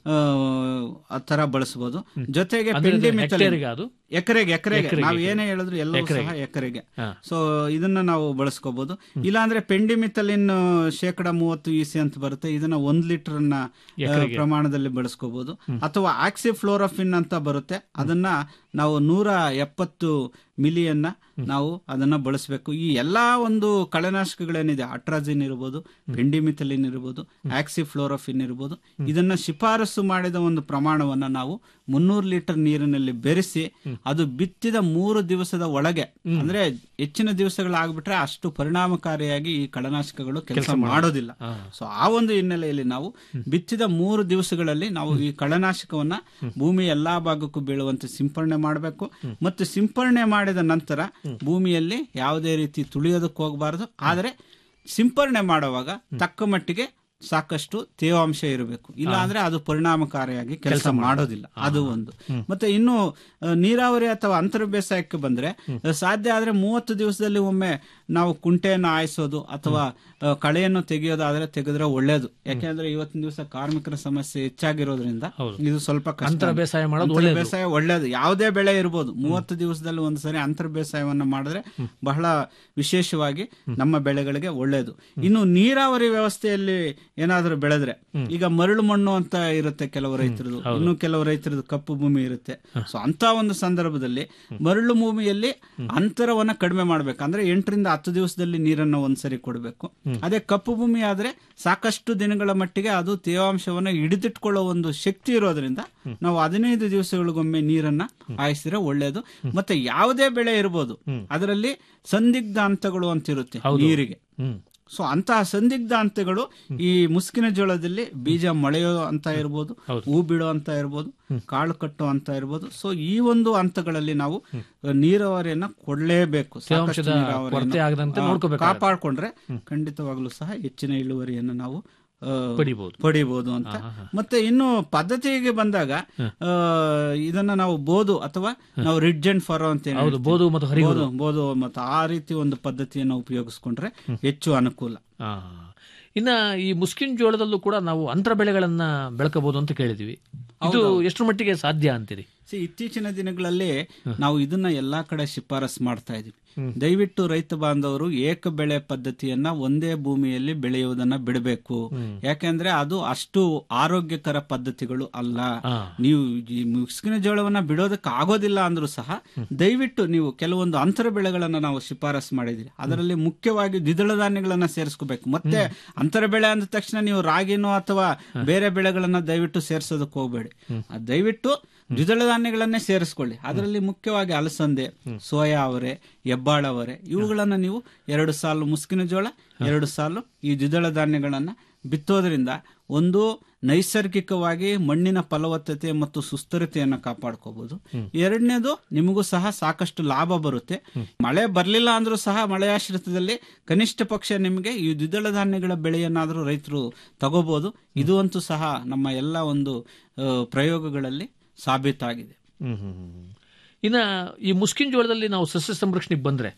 ಆ ತರ ಬಳಸಬಹುದು ಜೊತೆಗೆ ಪೆಂಡಿಮಿಥಲಿನ್ ಹೆಕ್ಟೇರ್ಗೆ ಅದು ಎಕರೆಗೆ ಎಕರೆಗೆ ನಾವು ಏನೇ ಹೇಳಿದ್ರು ಎಲ್ಲವೂ ಸಹ ಎಕರೆಗೆ ಸೊ ಇದನ್ನ ನಾವು ಬಳಸ್ಕೋಬಹುದು ಇಲ್ಲಾಂದ್ರೆ ಪೆಂಡಿಮಿಥಲಿನ್ ಶೇಕಡ ಮೂವತ್ತು ಇಸಿ ಅಂತ ಬರುತ್ತೆ ಇದನ್ನ ಒಂದ್ ಲೀಟರ್ ನ ಆ, ಪ್ರಮಾಣದಲ್ಲಿ ಬಳಸ್ಕೋಬಹುದು ಅಥವಾ ಆಕ್ಸಿಫ್ಲೋರಫಿನ್ ಅಂತ ಬರುತ್ತೆ ಅದನ್ನ ನಾವು ನೂರ ಎಪ್ಪತ್ತು ಮಿಲಿಯನ್ನ ನಾವು ಅದನ್ನ ಬಳಸಬೇಕು ಈ ಎಲ್ಲಾ ಒಂದು ಕಳೆನಾಶಕಗಳೇನಿದೆ ಅಟ್ರಾಜಿನ್ ಇರ್ಬೋದು ಪೆಂಡಿಮಿಥಲಿನ್ ಇರ್ಬೋದು ಆಕ್ಸಿಫ್ಲೋರಫಿನ್ ಇರ್ಬೋದು ಇದನ್ನ ಶಿಫಾರಸು ಮಾಡಿದ ಒಂದು ಪ್ರಮಾಣವನ್ನ ನಾವು ಮುನ್ನೂರು ಲೀಟರ್ ನೀರಿನಲ್ಲಿ ಬೆರೆಸಿ ಅದು ಬಿತ್ತಿದ ಮೂರು ದಿವಸದ ಒಳಗೆ ಅಂದ್ರೆ ಹೆಚ್ಚಿನ ದಿವಸಗಳಾಗ್ಬಿಟ್ರೆ ಅಷ್ಟು ಪರಿಣಾಮಕಾರಿಯಾಗಿ ಈ ಕಳೆನಾಶಕಗಳು ಕೆಲಸ ಮಾಡೋದಿಲ್ಲ ಸೊ ಆ ಒಂದು ಹಿನ್ನೆಲೆಯಲ್ಲಿ ನಾವು ಬಿತ್ತಿದ ಮೂರು ದಿವಸಗಳಲ್ಲಿ ನಾವು ಈ ಕಳೆನಾಶಕವನ್ನ ಭೂಮಿ ಎಲ್ಲಾ ಭಾಗಕ್ಕೂ ಬೀಳುವಂತೆ ಸಿಂಪರಣೆ ಮಾಡಬೇಕು ಮತ್ತು ಸಿಂಪರಣೆ ಮಾಡಿದ ನಂತರ ಭೂಮಿಯಲ್ಲಿ ಯಾವುದೇ ರೀತಿ ತುಳಿಯೋದಕ್ಕೆ ಹೋಗಬಾರದು ಆದರೆ ಸಿಂಪರಣೆ ಮಾಡುವಾಗ ತಕ್ಕ ಮಟ್ಟಿಗೆ ಸಾಕಷ್ಟು ತೇವಾಂಶ ಇರಬೇಕು ಇಲ್ಲ ಅಂದ್ರೆ ಅದು ಪರಿಣಾಮಕಾರಿಯಾಗಿ ಕೆಲಸ ಮಾಡೋದಿಲ್ಲ ಅದು ಒಂದು ಮತ್ತೆ ಇನ್ನು ಆ, ನೀರಾವರಿ ಅಥವಾ ಅಂತರ ಬೇಸಾಯಕ್ಕೆ ಬಂದ್ರೆ ಆ, ಸಾಧ್ಯ ಆದ್ರೆ ಮೂವತ್ತು ದಿವಸದಲ್ಲಿ ಒಮ್ಮೆ ನಾವು ಕುಂಟೆಯನ್ನು ಆಯಿಸೋದು ಅಥವಾ ಆ, ಕಳೆಯನ್ನು ತೆಗೆಯೋದಾದ್ರೆ ತೆಗೆದ್ರೆ ಒಳ್ಳೇದು ಯಾಕೆಂದ್ರೆ ಇವತ್ತಿನ ದಿವಸ ಕಾರ್ಮಿಕರ ಸಮಸ್ಯೆ ಹೆಚ್ಚಾಗಿರೋದ್ರಿಂದ ಇದು ಸ್ವಲ್ಪ ಕಷ್ಟ ಅಂತರ ಬೇಸಾಯ ಮಾಡೋದು ಅಂತರ ಬೇಸಾಯ ಒಳ್ಳೇದು ಯಾವುದೇ ಬೆಳೆ ಇರ್ಬೋದು ಮೂವತ್ತು ದಿವಸದಲ್ಲಿ ಒಂದು ಸರಿ ಅಂತರ ಬೇಸಾಯವನ್ನ ಮಾಡಿದ್ರೆ ಬಹಳ ವಿಶೇಷವಾಗಿ ನಮ್ಮ ಬೆಳೆಗಳಿಗೆ ಒಳ್ಳೇದು ಇನ್ನು ನೀರಾವರಿ ವ್ಯವಸ್ಥೆಯಲ್ಲಿ ಏನಾದರೂ ಬೆಳೆದ್ರೆ ಈಗ ಮರಳು ಮಣ್ಣು ಅಂತ ಇರುತ್ತೆ ಕೆಲವು ರೈತರದು ಇನ್ನು ಕೆಲವು ರೈತರದು ಕಪ್ಪು ಭೂಮಿ ಇರುತ್ತೆ ಸೊ ಅಂತ ಒಂದು ಸಂದರ್ಭದಲ್ಲಿ ಮರಳು ಭೂಮಿಯಲ್ಲಿ ಅಂತರವನ್ನ ಕಡಿಮೆ ಮಾಡ್ಬೇಕು ಅಂದ್ರೆ ಎಂಟರಿಂದ ಹತ್ತು ದಿವಸದಲ್ಲಿ ನೀರನ್ನ ಒಂದ್ಸರಿ ಕೊಡಬೇಕು ಅದೇ ಕಪ್ಪು ಭೂಮಿ ಆದ್ರೆ ಸಾಕಷ್ಟು ದಿನಗಳ ಮಟ್ಟಿಗೆ ಅದು ತೇವಾಂಶವನ್ನ ಹಿಡಿದಿಟ್ಕೊಳ್ಳೋ ಒಂದು ಶಕ್ತಿ ಇರೋದ್ರಿಂದ ನಾವು ಹದಿನೈದು ದಿವಸಗಳಿಗೊಮ್ಮೆ ನೀರನ್ನ ಹಾಯಿಸಿದ್ರೆ ಒಳ್ಳೇದು ಮತ್ತೆ ಯಾವುದೇ ಬೆಳೆ ಇರ್ಬೋದು ಅದರಲ್ಲಿ ಸಂದಿಗ್ಧ ಹಂತಗಳು ಅಂತ ಇರುತ್ತೆ ನೀರಿಗೆ ಹ್ಮ್ ಸೊ ಅಂತಹ ಸಂದಿಗ್ಧ ಹಂತಗಳು ಈ ಮುಸ್ಕಿನ ಜೋಳದಲ್ಲಿ ಬೀಜ ಮೊಳೆಯೋ ಅಂತ ಇರ್ಬೋದು ಹೂ ಬಿಡೋ ಅಂತ ಇರ್ಬೋದು ಕಾಳು ಕಟ್ಟೋ ಅಂತ ಇರ್ಬೋದು ಸೊ ಈ ಒಂದು ಹಂತಗಳಲ್ಲಿ ನಾವು ನೀರಾವರಿಯನ್ನ ಕೊಡ್ಲೇಬೇಕು ಸಾಕಷ್ಟು ತೇವಾಂಶದ ನೀರಾವರಿಯನ್ನ, ಕೊರತೆ ಆಗದಂತೆ ಆ, ನೋಡ್ಕೋಬೇಕಾಗತ್ತೆ. ಕಾಪಾಡ್ಕೊಂಡ್ರೆ ಖಂಡಿತವಾಗ್ಲೂ ಸಹ ಹೆಚ್ಚಿನ ಇಳುವರಿಯನ್ನು ನಾವು ಆ, ಪಡಿಬಹುದು ಪಡಿಬಹುದು ಅಂತ ಮತ್ತೆ ಇನ್ನು ಪದ್ಧತಿಗೆ ಬಂದಾಗ ಆ, ಇದನ್ನ ನಾವು ಬೋದು ಅಥವಾ ನಾವು ರಿಡ್ಜ್ ಅಂಡ್ ಫರೋ ಅಂತ ಏನ್ ಹೌದು ಹೇಳ್ತೀವಿ. ಬೋದು ಮತ್ತು ಹರಿಗೋದು ಬೋದು ಬೋದು ಮತ್ತು ಆ ರೀತಿ ಒಂದು ಪದ್ಧತಿಯನ್ನು ಉಪಯೋಗಿಸ್ಕೊಂಡ್ರೆ ಹೆಚ್ಚು ಅನುಕೂಲ ಆ. ಇನ್ನ ಈ ಮುಸ್ಕಿನ್ ಜೋಳದಲ್ಲೂ ಕೂಡ ನಾವು ಅಂತರ ಬೆಳೆಗಳನ್ನ ಬೆಳಕಬಹುದು ಅಂತ ಕೇಳಿದ್ವಿ ಇದು ಎಷ್ಟರ ಮಟ್ಟಿಗೆ ಸಾಧ್ಯ ಅಂತೀರಿ ಸಿ ಇತ್ತೀಚಿನ ದಿನಗಳಲ್ಲಿ ನಾವು ಇದನ್ನ ಎಲ್ಲಾ ಕಡೆ ಶಿಫಾರಸ್ ಮಾಡ್ತಾ ಇದೀವಿ ದಯವಿಟ್ಟು ರೈತ ಬಾಂಧವರು ಏಕ ಬೆಳೆ ಪದ್ಧತಿಯನ್ನ ಒಂದೇ ಭೂಮಿಯಲ್ಲಿ ಬೆಳೆಯುವುದನ್ನ ಬಿಡಬೇಕು ಯಾಕೆಂದ್ರೆ ಅದು ಅಷ್ಟು ಆರೋಗ್ಯಕರ ಪದ್ಧತಿಗಳು ಅಲ್ಲ ಆ. ನೀವು ಈ ಮುಸ್ಕಿನ ಜೋಳವನ್ನ ಬಿಡೋದಕ್ಕೆ ಆಗೋದಿಲ್ಲ ಅಂದ್ರೂ ಸಹ ದಯವಿಟ್ಟು ನೀವು ಕೆಲವೊಂದು ಅಂತರ ಬೆಳೆಗಳನ್ನ ನಾವು ಶಿಫಾರಸ್ ಮಾಡಿದಿರಿ ಅದರಲ್ಲಿ ಮುಖ್ಯವಾಗಿ ದ್ವಿದಳ ಧಾನ್ಯಗಳನ್ನ ಸೇರಿಸ್ಕೋಬೇಕು ಮತ್ತೆ ಅಂತರ ಬೆಳೆ ಅಂದ ತಕ್ಷಣ ನೀವು ರಾಗಿನೋ ಅಥವಾ ಬೇರೆ ಬೆಳೆಗಳನ್ನ ದಯವಿಟ್ಟು ಸೇರಿಸೋದಕ್ಕೆ ಹೋಗ್ಬೇಡಿ ಅದ್ ದಯವಿಟ್ಟು ದ್ವಿದಳ ಧಾನ್ಯಗಳನ್ನೇ ಸೇರಿಸ್ಕೊಳ್ಳಿ ಅದರಲ್ಲಿ ಮುಖ್ಯವಾಗಿ ಅಲಸಂದೆ ಸೋಯಾ ಅವರೆ ಹೆಬ್ಬಾಳ ಅವರೆ ಇವುಗಳನ್ನ ನೀವು ಎರಡು ಸಾಲು ಮುಸ್ಕಿನ ಜೋಳ ಎರಡು ಸಾಲು ಈ ದ್ವಿದಳ ಧಾನ್ಯಗಳನ್ನ ಬಿತ್ತೋದ್ರಿಂದ ಒಂದು ನೈಸರ್ಗಿಕವಾಗಿ ಮಣ್ಣಿನ ಫಲವತ್ತತೆ ಮತ್ತು ಸುಸ್ಥಿರತೆಯನ್ನು ಕಾಪಾಡ್ಕೋಬಹುದು ಎರಡನೇದು ನಿಮಗೂ ಸಹ ಸಾಕಷ್ಟು ಲಾಭ ಬರುತ್ತೆ ಮಳೆ ಬರಲಿಲ್ಲ ಅಂದ್ರೂ ಸಹ ಮಳೆಯಾಶ್ರಿತದಲ್ಲಿ ಕನಿಷ್ಠ ಪಕ್ಷ ನಿಮಗೆ ಈ ದ್ವಿದಳ ಧಾನ್ಯಗಳ ಬೆಳೆಯನ್ನಾದರೂ ರೈತರು ತಗೋಬಹುದು ಇದು ಅಂತೂ ಸಹ ನಮ್ಮ ಎಲ್ಲ ಒಂದು ಆ, ಪ್ರಯೋಗಗಳಲ್ಲಿ ಸಾಬೀತಾಗಿದೆ ಹ್ಮ್ ಹ್ಮ್ ಹ್ಮ್. ಇನ್ನ ಈ ಮುಸ್ಕಿನ್ ಜೋಳದಲ್ಲಿ ನಾವು ಸಸ್ಯ ಸಂರಕ್ಷಣೆಗೆ ಬಂದ್ರೆ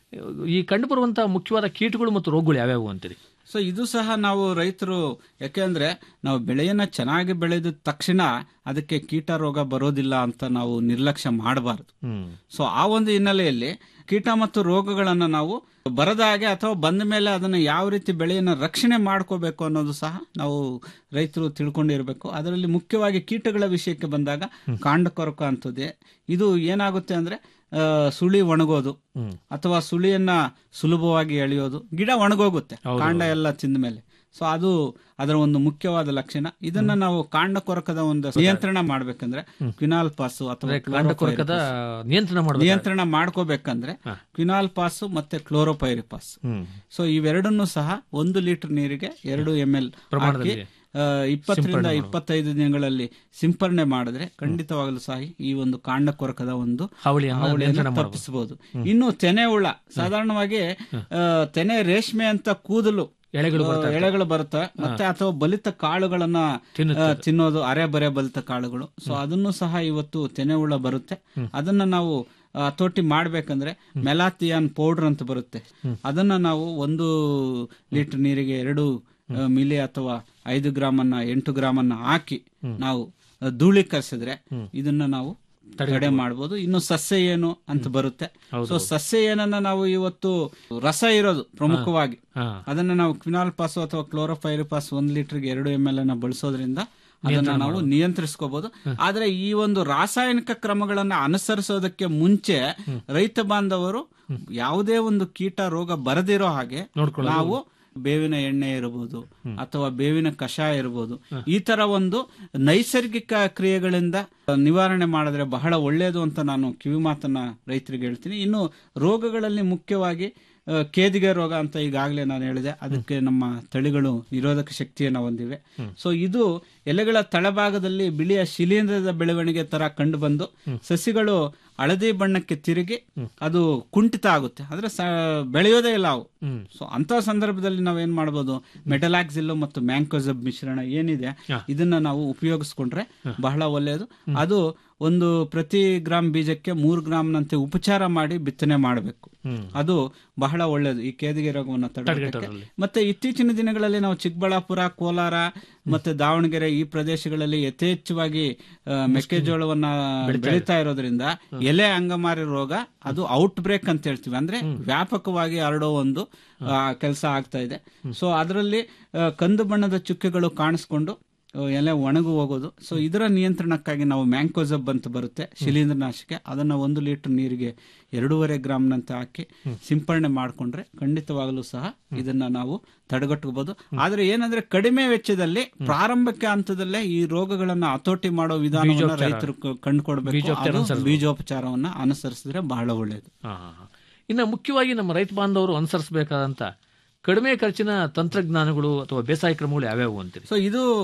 ಈ ಕಂಡು ಬರುವಂತಹ ಮುಖ್ಯವಾದ ಕೀಟಗಳು ಮತ್ತು ರೋಗಗಳು ಯಾವ್ಯಾವು ಅಂತೀರಿ ಸೊ ಇದು ಸಹ ನಾವು ರೈತರು ಯಾಕೆಂದ್ರೆ ನಾವು ಬೆಳೆಯನ್ನ ಚೆನ್ನಾಗಿ ಬೆಳೆದ ತಕ್ಷಣ ಅದಕ್ಕೆ ಕೀಟ ರೋಗ ಬರೋದಿಲ್ಲ ಅಂತ ನಾವು ನಿರ್ಲಕ್ಷ್ಯ ಮಾಡಬಾರದು ಹ್ಮ್ ಸೊ ಆ ಒಂದು ಹಿನ್ನೆಲೆಯಲ್ಲಿ ಕೀಟ ಮತ್ತು ರೋಗಗಳನ್ನ ನಾವು ಬರದ ಹಾಗೆ ಅಥವಾ ಬಂದ ಮೇಲೆ ಅದನ್ನ ಯಾವ ರೀತಿ ಬೆಳೆಯನ್ನ ರಕ್ಷಣೆ ಮಾಡ್ಕೋಬೇಕು ಅನ್ನೋದು ಸಹ ನಾವು ರೈತರು ತಿಳ್ಕೊಂಡಿರ್ಬೇಕು ಅದರಲ್ಲಿ ಮುಖ್ಯವಾಗಿ ಕೀಟಗಳ ವಿಷಯಕ್ಕೆ ಬಂದಾಗ ಕಾಂಡ ಕೊರಕ ಅಂತದೆ ಇದು ಏನಾಗುತ್ತೆ ಅಂದ್ರೆ ಆ, ಸುಳಿ ಒಣಗೋದು ಅಥವಾ ಸುಳಿಯನ್ನ ಸುಲಭವಾಗಿ ಎಳೆಯೋದು ಗಿಡ ಒಣಗೋಗುತ್ತೆ ಕಾಂಡ ಎಲ್ಲ ತಿಂದ ಮೇಲೆ ಸೊ ಅದು ಅದರ ಒಂದು ಮುಖ್ಯವಾದ ಲಕ್ಷಣ ಇದನ್ನ ನಾವು ಕಾಂಡ ಕೊರಕದ ಒಂದು ನಿಯಂತ್ರಣ ಮಾಡ್ಬೇಕಂದ್ರೆ ಕ್ವಿನಾಲ್ ಪಾಸು ಅಥವಾ ಕಾಂಡ ಕೊರಕದ ನಿಯಂತ್ರಣ ಮಾಡಬೇಕು ನಿಯಂತ್ರಣ ಮಾಡ್ಕೋಬೇಕಂದ್ರೆ ಕ್ವಿನಾಲ್ ಪಾಸು ಮತ್ತೆ ಕ್ಲೋರೋಪೈರಿಪಾಸ್ ಹ್ಮ್ ಸೊ ಇವೆರಡನ್ನು ಸಹ ಒಂದು ಲೀಟರ್ ನೀರಿಗೆ ಎರಡು ಎಂ ಎಲ್ ಹಾಕಿ ಆ, ಇಪ್ಪತ್ತರಿಂದ ಇಪ್ಪತ್ತೈದು ದಿನಗಳಲ್ಲಿ ಸಿಂಪರಣೆ ಮಾಡಿದ್ರೆ ಖಂಡಿತವಾಗಲೂ ಸಹ ಈ ಒಂದು ಕಾಂಡ ಕೊರಕದ ಒಂದು ಹಾವಳಿಯನ್ನ ಹಾವಳಿಯನ್ನು ತಪ್ಪಿಸಬಹುದು ಇನ್ನು ತೆನೆ ಹುಳ ಸಾಧಾರಣವಾಗಿ ಆ, ತೆನೆ ರೇಷ್ಮೆ ಅಂತ ಕೂದಲು ಎಳೆಗಳು ಆ, ಎಳೆಗಳು ಬರುತ್ತೆ ಮತ್ತೆ ಅಥವಾ ಬಲಿತ ಕಾಳುಗಳನ್ನ ಆ, ತಿನ್ನೋದು ಅರೆ ಬರೆ ಬಲಿತ ಕಾಳುಗಳು ಸೊ ಅದನ್ನು ಸಹ ಇವತ್ತು ತೆನೆ ಹುಳ ಬರುತ್ತೆ ಅದನ್ನ ನಾವು ಹತೋಟಿ ಮಾಡ್ಬೇಕಂದ್ರೆ ಮೆಲಾಥಿಯಾನ್ ಪೌಡರ್ ಅಂತ ಬರುತ್ತೆ ಅದನ್ನ ನಾವು ಒಂದು ಲೀಟರ್ ನೀರಿಗೆ ಎರಡು ಆ, ಮಿಲಿ ಅಥವಾ ಐದು ಗ್ರಾಮ್ ಅನ್ನ ಎಂಟು ಗ್ರಾಮ್ ಅನ್ನ ಹಾಕಿ ನಾವು ಆ, ಧೂಳೀಕರಿಸಿದ್ರೆ ಇದನ್ನ ನಾವು ತಡೆ ಮಾಡಬಹುದು ಇನ್ನು ಸಸ್ಯ ಏನು ಅಂತ ಬರುತ್ತೆ ಸೊ ಸಸ್ಯ ಏನನ್ನ ನಾವು ಇವತ್ತು ರಸ ಇರೋದು ಪ್ರಮುಖವಾಗಿ ಹಾ ಅದನ್ನ ನಾವು ಕ್ವಿನಾಲ್ ಪಾಸು ಅಥವಾ ಕ್ಲೋರೋಫೈರಿಪಾಸ್ ಒಂದ್ ಲೀಟರ್ಗೆ ಎರಡು ಎಂ ಎಲ್ ಅನ್ನ ಬಳಸೋದ್ರಿಂದ ಅದನ್ನ ನಾವು ನಿಯಂತ್ರಿಸ್ಕೋಬಹುದು ಆದ್ರೆ ಈ ಒಂದು ರಾಸಾಯನಿಕ ಕ್ರಮಗಳನ್ನ ಅನುಸರಿಸೋದಕ್ಕೆ ಮುಂಚೆ ರೈತ ಬಾಂಧವರು ಯಾವುದೇ ಒಂದು ಕೀಟ ರೋಗ ಬರದಿರೋ ಹಾಗೆ ನಾವು ಬೇವಿನ ಎಣ್ಣೆ ಇರಬಹುದು ಅಥವಾ ಬೇವಿನ ಕಷಾಯ ಇರಬಹುದು ಈ ತರ ಒಂದು ನೈಸರ್ಗಿಕ ಕ್ರಿಯೆಗಳಿಂದ ನಿವಾರಣೆ ಮಾಡಿದ್ರೆ ಬಹಳ ಒಳ್ಳೆಯದು ಅಂತ ನಾನು ಕಿವಿ ಮಾತನ್ನ ರೈತರಿಗೆ ಹೇಳ್ತೀನಿ ಇನ್ನು ರೋಗಗಳಲ್ಲಿ ಮುಖ್ಯವಾಗಿ ಆ, ಕೇದಿಗೆ ರೋಗ ಅಂತ ಈಗಾಗಲೇ ನಾನು ಹೇಳಿದೆ ಅದಕ್ಕೆ ನಮ್ಮ ತಳಿಗಳು ನಿರೋಧಕ ಶಕ್ತಿಯನ್ನು ಹೊಂದಿವೆ ಸೊ ಇದು ಎಲೆಗಳ ತಳಭಾಗದಲ್ಲಿ ಬಿಳಿಯ ಶಿಲೀಂಧ್ರದ ಬೆಳವಣಿಗೆ ತರ ಕಂಡು ಬಂದು ಸಸಿಗಳು ಹಳದಿ ಬಣ್ಣಕ್ಕೆ ತಿರುಗಿ ಅದು ಕುಂಠಿತ ಆಗುತ್ತೆ ಅಂದ್ರೆ ಸ- ಬೆಳೆಯೋದೇ ಇಲ್ಲ ಅವು ಸೊ ಅಂತ ಸಂದರ್ಭದಲ್ಲಿ ನಾವೇನ್ ಮಾಡ್ಬೋದು ಮೆಟಲಾಕ್ಸಿಲ್ ಮತ್ತು ಮ್ಯಾಂಕೋಸಬ್ ಮಿಶ್ರಣ ಏನಿದೆ ಇದನ್ನ ನಾವು ಉಪಯೋಗಿಸ್ಕೊಂಡ್ರೆ ಬಹಳ ಒಳ್ಳೆಯದು ಅದು ಒಂದು ಪ್ರತಿ ಗ್ರಾಮ್ ಬೀಜಕ್ಕೆ ಮೂರು ಗ್ರಾಮ್ನಂತೆ ಉಪಚಾರ ಮಾಡಿ ಬಿತ್ತನೆ ಮಾಡಬೇಕು ಅದು ಬಹಳ ಒಳ್ಳೆಯದು ಈ ಕೇದಿಗೆ ರೋಗವನ್ನು ತಡೆಗಟ್ಟಕ್ಕೆ ಮತ್ತೆ ಇತ್ತೀಚಿನ ದಿನಗಳಲ್ಲಿ ನಾವು ಚಿಕ್ಕಬಳ್ಳಾಪುರ ಕೋಲಾರ ಮತ್ತೆ ದಾವಣಗೆರೆ ಈ ಪ್ರದೇಶಗಳಲ್ಲಿ ಯಥೇಚ್ಛವಾಗಿ ಆ, ಮೆಕ್ಕೆಜೋಳವನ್ನ ಬೆಳೀತಾ ಇರೋದ್ರಿಂದ ಎಲೆ ಅಂಗಮಾರಿ ರೋಗ ಅದು ಔಟ್ ಬ್ರೇಕ್ ಅಂತ ಹೇಳ್ತೀವಿ ಅಂದ್ರೆ ವ್ಯಾಪಕವಾಗಿ ಹರಡೋ ಒಂದು ಕೆಲಸ ಆಗ್ತಾ ಇದೆ ಸೊ ಅದರಲ್ಲಿ ಆ, ಕಂದು ಬಣ್ಣದ ಚುಕ್ಕೆಗಳು ಕಾಣಿಸ್ಕೊಂಡು ಆ, ಎಲೆ ಒಣಗು ಹೋಗೋದು ಸೊ ಇದರ ನಿಯಂತ್ರಣಕ್ಕಾಗಿ ನಾವು ಮ್ಯಾಂಕೋಸಬ್ ಅಂತ ಬರುತ್ತೆ ಶಿಲೀಂಧ್ರನಾಶಕ ಅದನ್ನ ಒಂದು ಲೀಟರ್ ನೀರಿಗೆ ಎರಡೂವರೆ ಗ್ರಾಮ್ನಂತ ಹಾಕಿ ಸಿಂಪರಣೆ ಮಾಡಿಕೊಂಡ್ರೆ ಖಂಡಿತವಾಗಲೂ ಸಹ ಇದನ್ನ ನಾವು ತಡೆಗಟ್ಟಬಹುದು ಆದ್ರೆ ಏನಂದ್ರೆ ಕಡಿಮೆ ವೆಚ್ಚದಲ್ಲಿ ಪ್ರಾರಂಭಿಕ ಹಂತದಲ್ಲೇ ಈ ರೋಗಗಳನ್ನ ಹತೋಟಿ ಮಾಡೋ ವಿಧಾನವನ್ನ ರೈತರು ಕ- ಕಂಡುಕೊಡ್ಬೇಕು ಅದು ಬೀಜೋಪಚಾರವನ್ನ ಅನುಸರಿಸಿದ್ರೆ ಬಹಳ ಒಳ್ಳೆಯದು ಹಾ, ಹಾ, ಹಾ. ಇನ್ನು ಮುಖ್ಯವಾಗಿ ನಮ್ಮ ರೈತ ಬಾಂಧವರು ಅನುಸರಿಸಬೇಕಾದಂತ ಕಡಿಮೆ ಖರ್ಚಿನ ತಂತ್ರಜ್ಞಾನಗಳು ಅಥವಾ ಬೇಸಾಯ ಕ್ರಮಗಳು ಯಾವ್ಯಾವು ಅಂತೀರಿ ಸೊ ಇದು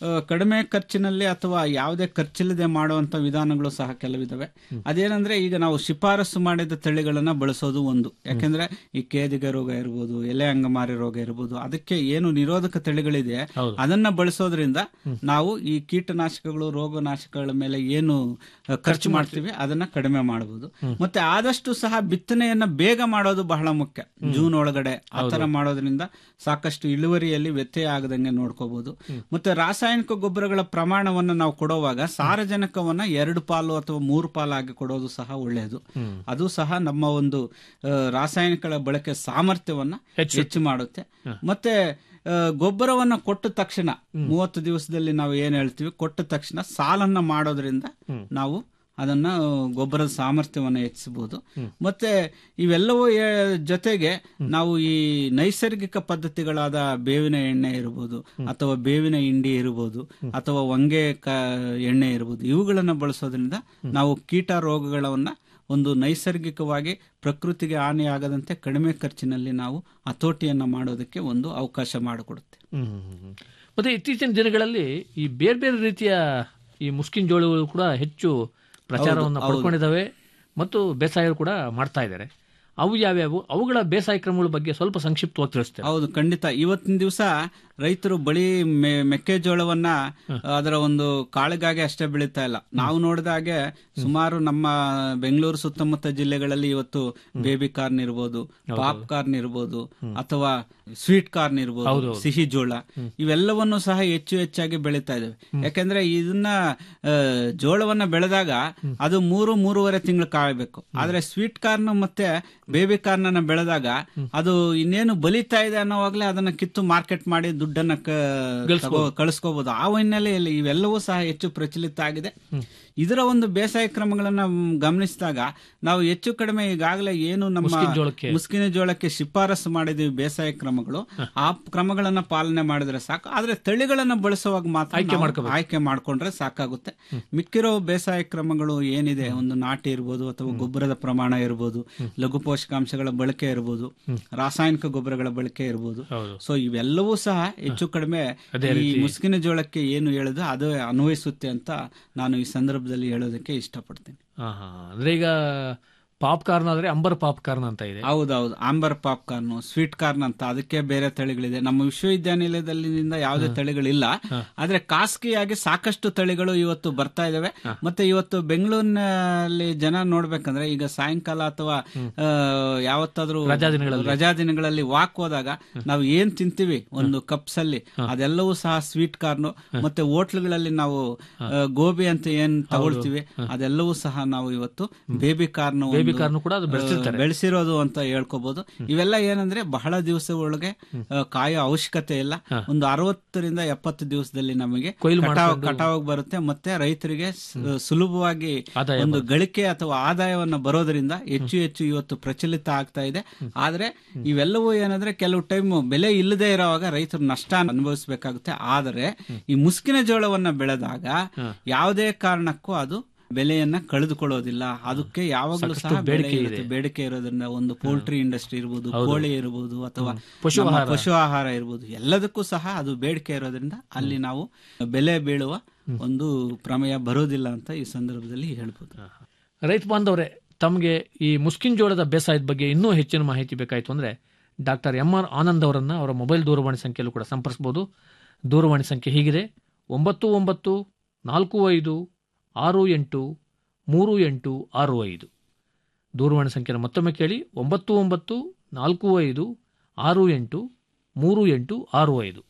ಆ, ಕಡಿಮೆ ಖರ್ಚಿನಲ್ಲಿ ಅಥವಾ ಯಾವುದೇ ಖರ್ಚಿಲ್ಲದೆ ಮಾಡುವಂತ ವಿಧಾನಗಳು ಸಹ ಕೆಲವಿದಾವೆ ಅದೇನಂದ್ರೆ ಈಗ ನಾವು ಶಿಫಾರಸು ಮಾಡಿದ ತಳಿಗಳನ್ನ ಬಳಸೋದು ಒಂದು ಯಾಕೆಂದ್ರೆ ಈ ಕೇದಿಗೆ ರೋಗ ಇರ್ಬೋದು ಎಲೆ ಅಂಗಮಾರಿ ರೋಗ ಇರ್ಬೋದು ಅದಕ್ಕೆ ಏನು ನಿರೋಧಕ ತಳಿಗಳಿದೆ ಹೌದು. ಅದನ್ನ ಬಳಸೋದ್ರಿಂದ ನಾವು ಈ ಕೀಟನಾಶಕಗಳು ರೋಗನಾಶಕಗಳ ಮೇಲೆ ಏನು ಆ, ಖರ್ಚು ಮಾಡ್ತೀವಿ ಅದನ್ನ ಕಡಿಮೆ ಮಾಡಬಹುದು ಮತ್ತೆ ಆದಷ್ಟು ಸಹ ಬಿತ್ತನೆಯನ್ನ ಬೇಗ ಮಾಡೋದು ಬಹಳ ಮುಖ್ಯ ಜೂನ್ ಒಳಗಡೆ ಆ ತರ ಮಾಡೋದ್ರಿಂದ ಸಾಕಷ್ಟು ಇಳುವರಿಯಲ್ಲಿ ವ್ಯತ್ಯಯ ಆಗದಂಗೆ ನೋಡ್ಕೋಬಹುದು ಮತ್ತೆ ರಾಸಾಯನಿಕ ಗೊಬ್ಬರಗಳ ಪ್ರಮಾಣವನ್ನ ನಾವು ಕೊಡುವಾಗ ಸಾರಜನಕವನ್ನ ಎರಡು ಪಾಲು ಅಥವಾ ಮೂರು ಪಾಲಾಗಿ ಕೊಡೋದು ಸಹ ಒಳ್ಳೆಯದು ಅದು ಸಹ ನಮ್ಮ ಒಂದು ಆ, ರಾಸಾಯನಿಕಗಳ ಬಳಕೆ ಸಾಮರ್ಥ್ಯವನ್ನ ಹೆಚ್ಚು ಮಾಡುತ್ತೆ ಮತ್ತೆ ಆ, ಗೊಬ್ಬರವನ್ನ ಕೊಟ್ಟ ತಕ್ಷಣ ಮೂವತ್ತು ದಿವಸದಲ್ಲಿ ನಾವು ಏನ್ ಹೇಳ್ತೀವಿ ಕೊಟ್ಟ ತಕ್ಷಣ ಸಾಲನ್ನ ಮಾಡೋದ್ರಿಂದ ನಾವು ಅದನ್ನ ಆ, ಗೊಬ್ಬರದ ಸಾಮರ್ಥ್ಯವನ್ನ ಹೆಚ್ಚಿಸಬಹುದು ಮತ್ತೆ ಇವೆಲ್ಲವೂ ಏ- ಜೊತೆಗೆ ನಾವು ಈ ನೈಸರ್ಗಿಕ ಪದ್ಧತಿಗಳಾದ ಬೇವಿನ ಎಣ್ಣೆ ಇರಬಹುದು ಅಥವಾ ಬೇವಿನ ಹಿಂಡಿ ಇರಬಹುದು ಅಥವಾ ಹೊಂಗೆ ಕ ಎಣ್ಣೆ ಇರಬಹುದು ಇವುಗಳನ್ನ ಬಳಸೋದ್ರಿಂದ ನಾವು ಕೀಟ ರೋಗಗಳನ್ನ ಒಂದು ನೈಸರ್ಗಿಕವಾಗಿ ಪ್ರಕೃತಿಗೆ ಹಾನಿಯಾಗದಂತೆ ಕಡಿಮೆ ಖರ್ಚಿನಲ್ಲಿ ನಾವು ಹತೋಟಿಯನ್ನ ಮಾಡೋದಕ್ಕೆ ಒಂದು ಅವಕಾಶ ಮಾಡಿಕೊಡುತ್ತೆ ಹ್ಮ್, ಹ್ಮ್, ಹ್ಮ್. ಮತ್ತೆ ಇತ್ತೀಚಿನ ದಿನಗಳಲ್ಲಿ ಈ ಬೇರೆ ಬೇರೆ ರೀತಿಯ ಈ ಮುಸ್ಕಿನ್ ಜೋಳಗಳು ಕೂಡ ಹೆಚ್ಚು ಪ್ರಚಾರವನ್ನು ಪಡ್ಕೊಂಡಿದ್ದಾವೆ ಮತ್ತು ಬೇಸಾಯ ಕೂಡ ಮಾಡ್ತಾ ಇದ್ದಾರೆ ಅವು ಯಾವ್ಯಾವು ಅವುಗಳ ಬೇಸಾಯ ಕ್ರಮಗಳ ಬಗ್ಗೆ ಸ್ವಲ್ಪ ಸಂಕ್ಷಿಪ್ತವಾಗಿ ತಿಳಿಸ್ತೇವೆ ಹೌದು ಖಂಡಿತ ಇವತ್ತಿನ ದಿವಸ ರೈತರು ಬಳಿ ಮೆ- ಮೆಕ್ಕೆಜೋಳವನ್ನ ಅದರ ಒಂದು ಕಾಳಿಗಾಗಿ ಅಷ್ಟೇ ಬೆಳೀತಾ ಇಲ್ಲ ನಾವು ನೋಡಿದ ಹಾಗೆ ಸುಮಾರು ನಮ್ಮ ಬೆಂಗಳೂರು ಸುತ್ತಮುತ್ತ ಜಿಲ್ಲೆಗಳಲ್ಲಿ ಇವತ್ತು ಬೇಬಿ ಕಾರ್ನ್ ಇರ್ಬೋದು ಪಾಪ್ ಕಾರ್ನ್ ಇರ್ಬೋದು ಅಥವಾ ಸ್ವೀಟ್ ಕಾರ್ನ್ ಇರ್ಬೋದು ಸಿಹಿ ಜೋಳ ಇವೆಲ್ಲವನ್ನು ಸಹ ಹೆಚ್ಚು ಹೆಚ್ಚಾಗಿ ಬೆಳೀತಾ ಇದ್ದೇವೆ ಯಾಕಂದ್ರೆ ಇದನ್ನ ಆ, ಜೋಳವನ್ನ ಬೆಳೆದಾಗ ಅದು ಮೂರು ಮೂರುವರೆ ತಿಂಗಳು ಕಾಯಬೇಕು ಆದ್ರೆ ಸ್ವೀಟ್ ಕಾರ್ನ್ ಮತ್ತೆ ಬೇಬಿ ಕಾರ್ನ್ ಅನ್ನ ಬೆಳೆದಾಗ ಅದು ಇನ್ನೇನು ಬಲಿತಾ ಇದೆ ಅನ್ನೋವಾಗ್ಲೇ ಅದನ್ನ ಕಿತ್ತು ಮಾರ್ಕೆಟ್ ಮಾಡಿ ದುಡ್ಡನ್ನ ಕ- ತಗೋ- ಕಳಿಸ್ಕೋಬಹುದು ಆ ಹಿನ್ನೆಲೆಯಲ್ಲಿ ಇವೆಲ್ಲವೂ ಸಹ ಹೆಚ್ಚು ಪ್ರಚಲಿತ ಆಗಿದೆ ಇದರ ಒಂದು ಬೇಸಾಯ ಕ್ರಮಗಳನ್ನ ಮ್, ಗಮನಿಸಿದಾಗ ನಾವು ಹೆಚ್ಚು ಕಡಿಮೆ ಈಗಾಗಲೇ ಏನು ನಮ್ಮ ಮುಸ್ಕಿನ್ ಜೋಳಕ್ಕೆ. ಮುಸ್ಕಿನ ಜೋಳಕ್ಕೆ ಶಿಫಾರಸು ಮಾಡಿದೀವಿ ಬೇಸಾಯ ಕ್ರಮಗಳು ಆ ಕ್ರಮಗಳನ್ನ ಪಾಲನೆ ಮಾಡಿದ್ರೆ ಸಾಕು ಆದ್ರೆ ತಳಿಗಳನ್ನ ಬಳಸುವಾಗ ಮಾತ್ರ ನಾವು ಆಯ್ಕೆ ಮಾಡ್ಕೊಂಡ್ರೆ ಸಾಕಾಗುತ್ತೆ ಮಿಕ್ಕಿರೋ ಬೇಸಾಯ ಕ್ರಮಗಳು ಏನಿದೆ ಒಂದು ನಾಟಿ ಇರ್ಬೋದು ಅಥವಾ ಗೊಬ್ಬರದ ಪ್ರಮಾಣ ಇರ್ಬೋದು ಲಘು ಪೋಷಕಾಂಶಗಳ ಬಳಕೆ ಇರ್ಬೋದು ರಾಸಾಯನಿಕ ಗೊಬ್ಬರಗಳ ಬಳಕೆ ಇರ್ಬೋದು ಹೌದು. ಸೊ ಇವೆಲ್ಲವೂ ಸಹ ಹೆಚ್ಚು ಕಡಿಮೆ ಈ ಮುಸ್ಕಿನ ಜೋಳಕ್ಕೆ ಏನು ಹೇಳುದು ಅದು ಅನ್ವಯಿಸುತ್ತೆ ಅಂತ ನಾನು ಈ ಸಂದರ್ಭದಲ್ಲಿ ಹೇಳೋದಕ್ಕೆ ಇಷ್ಟಪಡ್ತೀನಿ ಹಾ ಹಾ ಅಂದ್ರೆ ಈಗ ಪಾಪ್ಕಾರ್ನ್ ಆದ್ರೆ ಅಂಬರ್ ಪಾಪ್ಕಾರ್ನ್ ಅಂತ ಇದೆ ಹೌದೌದು ಆಂಬರ್ ಪಾಪ್ಕಾರ್ನ್ ಸ್ವೀಟ್ ಕಾರ್ನ್ ಅಂತ ಅದಕ್ಕೆ ಬೇರೆ ತಳಿಗಳಿದೆ ನಮ್ಮ ವಿಶ್ವವಿದ್ಯಾನಿಲಯದಲ್ಲಿಂದ ಯಾವುದೇ ತಳಿಗಳಿಲ್ಲ ಆದ್ರೆ ಖಾಸಗಿಯಾಗಿ ಸಾಕಷ್ಟು ತಳಿಗಳು ಇವತ್ತು ಬರ್ತಾ ಇದಾವೆ ಮತ್ತೆ ಇವತ್ತು ಬೆಂಗಳೂರಿನಲ್ಲಿ ಜನ ನೋಡ್ಬೇಕಂದ್ರೆ ಈಗ ಸಾಯಂಕಾಲ ಅಥವಾ ಆ, ಯಾವತ್ತಾದ್ರೂ ರಜಾ ದಿನಗಳಲ್ಲಿ ವಾಕ್ ಹೋದಾಗ ನಾವು ಏನ್ ತಿಂತೀವಿ ಒಂದು ಕಪ್ಸ್ ಅಲ್ಲಿ ಅದೆಲ್ಲವೂ ಸಹ ಸ್ವೀಟ್ ಕಾರ್ನ್ ಮತ್ತೆ ಹೋಟ್ಲುಗಳಲ್ಲಿ ನಾವು ಆ, ಗೋಬಿ ಅಂತ ಏನ್ ತಗೊಳ್ತೀವಿ ಅದೆಲ್ಲವೂ ಸಹ ನಾವು ಇವತ್ತು ಬೇಬಿ ಕಾರ್ನ್ ಬೇಬಿ ಕಾರ್ನ್ ಕೂಡ ಅದು ಬೆಳೆಸಿರ್ತಾರೆ ಬೆಳೆಸಿರೋದು ಅಂತ ಹೇಳ್ಕೋಬಹುದು ಇವೆಲ್ಲ ಏನಂದ್ರೆ ಬಹಳ ದಿವಸ ಒಳಗೆ ಆ, ಕಾಯೋ ಅವಶ್ಯಕತೆ ಇಲ್ಲ ಒಂದು ಅರವತ್ತರಿಂದ ಎಪ್ಪತ್ತು ದಿವಸದಲ್ಲಿ ನಮಗೆ ಕೊಯ್ಲು ಕಟಾವ್ ಕಟಾವ್ ಬರುತ್ತೆ ಮತ್ತೆ ರೈತರಿಗೆ ಸ- ಸುಲಭವಾಗಿ ಆದಾಯ ಒಂದು ಗಳಿಕೆ ಅಥವಾ ಆದಾಯವನ್ನ ಬರೋದ್ರಿಂದ ಹೆಚ್ಚು ಹೆಚ್ಚು ಇವತ್ತು ಪ್ರಚಲಿತ ಆಗ್ತಾ ಇದೆ ಆದ್ರೆ ಇವೆಲ್ಲವೂ ಏನಂದ್ರೆ ಕೆಲವು ಟೈಮ್ ಬೆಲೆ ಇಲ್ಲದೆ ಇರೋವಾಗ ರೈತರು ನಷ್ಟ ಅನುಭವಿಸಬೇಕಾಗುತ್ತೆ ಆದರೆ ಈ ಮುಸ್ಕಿನ ಜೋಳವನ್ನ ಬೆಳೆದಾಗ ಯಾವುದೇ ಕಾರಣಕ್ಕೂ ಅದು ಬೆಲೆಯನ್ನ ಕಳೆದುಕೊಳ್ಳೋದಿಲ್ಲ ಅದಕ್ಕೆ ಯಾವಾಗಲೂ ಸಹ ಬೆಲೆ ಇರುತ್ತೆ ಬೇಡಿಕೆ ಇರೋದ್ರಿಂದ ಒಂದು ಪೋಲ್ಟ್ರಿ ಇಂಡಸ್ಟ್ರಿ ಇರ್ಬೋದು ಕೋಳಿ ಇರ್ಬೋದು ಅಥವಾ ನಮ್ಮ ಪಶು ಆಹಾರ ಇರ್ಬೋದು ಎಲ್ಲದಕ್ಕೂ ಸಹ ಅದು ಬೇಡಿಕೆ ಇರೋದ್ರಿಂದ ಅಲ್ಲಿ ನಾವು ಬೆಲೆ ಬೀಳುವ ಒಂದು ಪ್ರಮೇಯ ಬರೋದಿಲ್ಲ ಅಂತ ಈ ಸಂದರ್ಭದಲ್ಲಿ ಹೇಳ್ಬೋದು ರೈತ ಬಾಂಧವರೇ ತಮಗೆ ಈ ಮುಸ್ಕಿನ್ ಜೋಳದ ಬೇಸಾಯದ ಬಗ್ಗೆ ಇನ್ನೂ ಹೆಚ್ಚಿನ ಮಾಹಿತಿ ಬೇಕಾಯಿತು ಅಂದರೆ ಡಾಕ್ಟರ್ ಎಂ ಆರ್ ಆನಂದ್ ಅವರನ್ನು ಅವರ ಮೊಬೈಲ್ ದೂರವಾಣಿ ಸಂಖ್ಯೆಯಲ್ಲೂ ಕೂಡ ಸಂಪರ್ಸ್ಬೋದು ದೂರವಾಣಿ ಸಂಖ್ಯೆ ಹೀಗಿದೆ ಒಂಬತ್ತು ಒಂಬತ್ತು ನಾಲ್ಕು ಐದು ಆರು ಎಂಟು ಮೂರು ಎಂಟು ಆರು ಐದು ದೂರವಾಣಿ ಸಂಖ್ಯೆನ ಮತ್ತೊಮ್ಮೆ ಕೇಳಿ ಒಂಬತ್ತು ಒಂಬತ್ತು ನಾಲ್ಕು ಐದು ಆರು ಎಂಟು ಮೂರು ಎಂಟು ಆರು ಐದು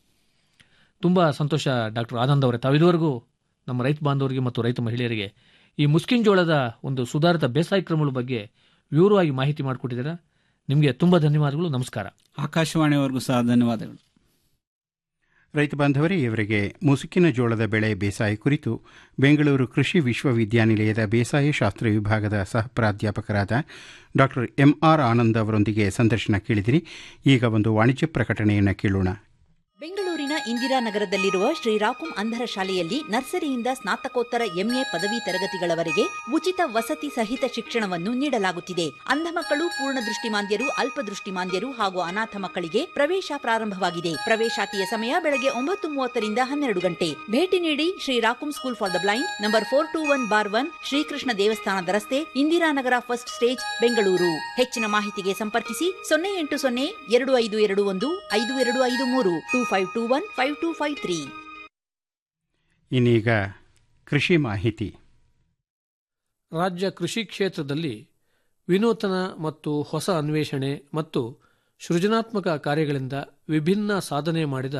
ತುಂಬ ಸಂತೋಷ ಡಾಕ್ಟರ್ ಆನಂದ್ ಅವರೇ ತಾವು ಇದುವರೆಗೂ ನಮ್ಮ ರೈತ ಬಾಂಧವರಿಗೆ ಮತ್ತು ರೈತ ಮಹಿಳೆಯರಿಗೆ ಈ ಮುಸ್ಕಿನ್ ಜೋಳದ ಒಂದು ಸುಧಾರಿತ ಬೇಸಾಯ ಕ್ರಮಗಳ ಬಗ್ಗೆ ವಿವರವಾಗಿ ಮಾಹಿತಿ ಮಾಡಿಕೊಟ್ಟಿದ್ದೀರಾ ನಿಮಗೆ ತುಂಬ ಧನ್ಯವಾದಗಳು ನಮಸ್ಕಾರ ಆಕಾಶವಾಣಿಯವರೆಗೂ ಸಹ ಧನ್ಯವಾದಗಳು ರೈತ ಬಾಂಧವರೇ ಇವರಿಗೆ ಮುಸುಕಿನ ಜೋಳದ ಬೆಳೆ ಬೇಸಾಯ ಕುರಿತು ಬೆಂಗಳೂರು ಕೃಷಿ ವಿಶ್ವವಿದ್ಯಾನಿಲಯದ ಬೇಸಾಯ ಶಾಸ್ತ್ರ ವಿಭಾಗದ ಸಹ ಪ್ರಾಧ್ಯಾಪಕರಾದ ಡಾಕ್ಟರ್ ಎಂಆರ್ ಆನಂದ್ ಅವರೊಂದಿಗೆ ಸಂದರ್ಶನ ಕೇಳಿದಿರಿ ಈಗ ಒಂದು ವಾಣಿಜ್ಯ ಪ್ರಕಟಣೆಯನ್ನು ಕೇಳೋಣ ಬೆಂಗಳೂರಿನ ಇಂದಿರಾನಗರದಲ್ಲಿರುವ ಶ್ರೀರಾಕುಂ ಅಂಧರ ಶಾಲೆಯಲ್ಲಿ ನರ್ಸರಿಯಿಂದ ಸ್ನಾತಕೋತ್ತರ ಎಂಎ ಪದವಿ ತರಗತಿಗಳವರೆಗೆ ಉಚಿತ ವಸತಿ ಸಹಿತ ಶಿಕ್ಷಣವನ್ನು ನೀಡಲಾಗುತ್ತಿದೆ ಅಂಧ ಮಕ್ಕಳು ಪೂರ್ಣ ದೃಷ್ಟಿಮಾಂದ್ಯರು ಅಲ್ಪದೃಷ್ಟಿಮಾಂದ್ಯರು ಹಾಗೂ ಅನಾಥ ಮಕ್ಕಳಿಗೆ ಪ್ರವೇಶ ಪ್ರಾರಂಭವಾಗಿದೆ ಪ್ರವೇಶಾತಿಯ ಸಮಯ ಬೆಳಗ್ಗೆ ಒಂಬತ್ತು ಮೂವತ್ತರಿಂದ ಹನ್ನೆರಡು ಗಂಟೆ ಭೇಟಿ ನೀಡಿ Shri Rakum school for the blind number four two one bar one Shrikrishna ದೇವಸ್ಥಾನದ ರಸ್ತೆ ಇಂದಿರಾನಗರ ಫಸ್ಟ್ ಸ್ಟೇಜ್ ಬೆಂಗಳೂರು ಹೆಚ್ಚಿನ ಮಾಹಿತಿಗೆ ಸಂಪರ್ಕಿಸಿ ಸೊನ್ನೆ ಎಂಟು ಸೊನ್ನೆ ಎರಡು ಐದು ಎರಡು ಒಂದು ಐದು ಎರಡು ಐದು ಮೂರು two five two one five two five three ಇನ್ನೀಗ ಕೃಷಿ ಮಾಹಿತಿ ರಾಜ್ಯ ಕೃಷಿ ಕ್ಷೇತ್ರದಲ್ಲಿ ವಿನೂತನ ಮತ್ತು ಹೊಸ ಅನ್ವೇಷಣೆ ಮತ್ತು ಸೃಜನಾತ್ಮಕ ಕಾರ್ಯಗಳಿಂದ ವಿಭಿನ್ನ ಸಾಧನೆ ಮಾಡಿದ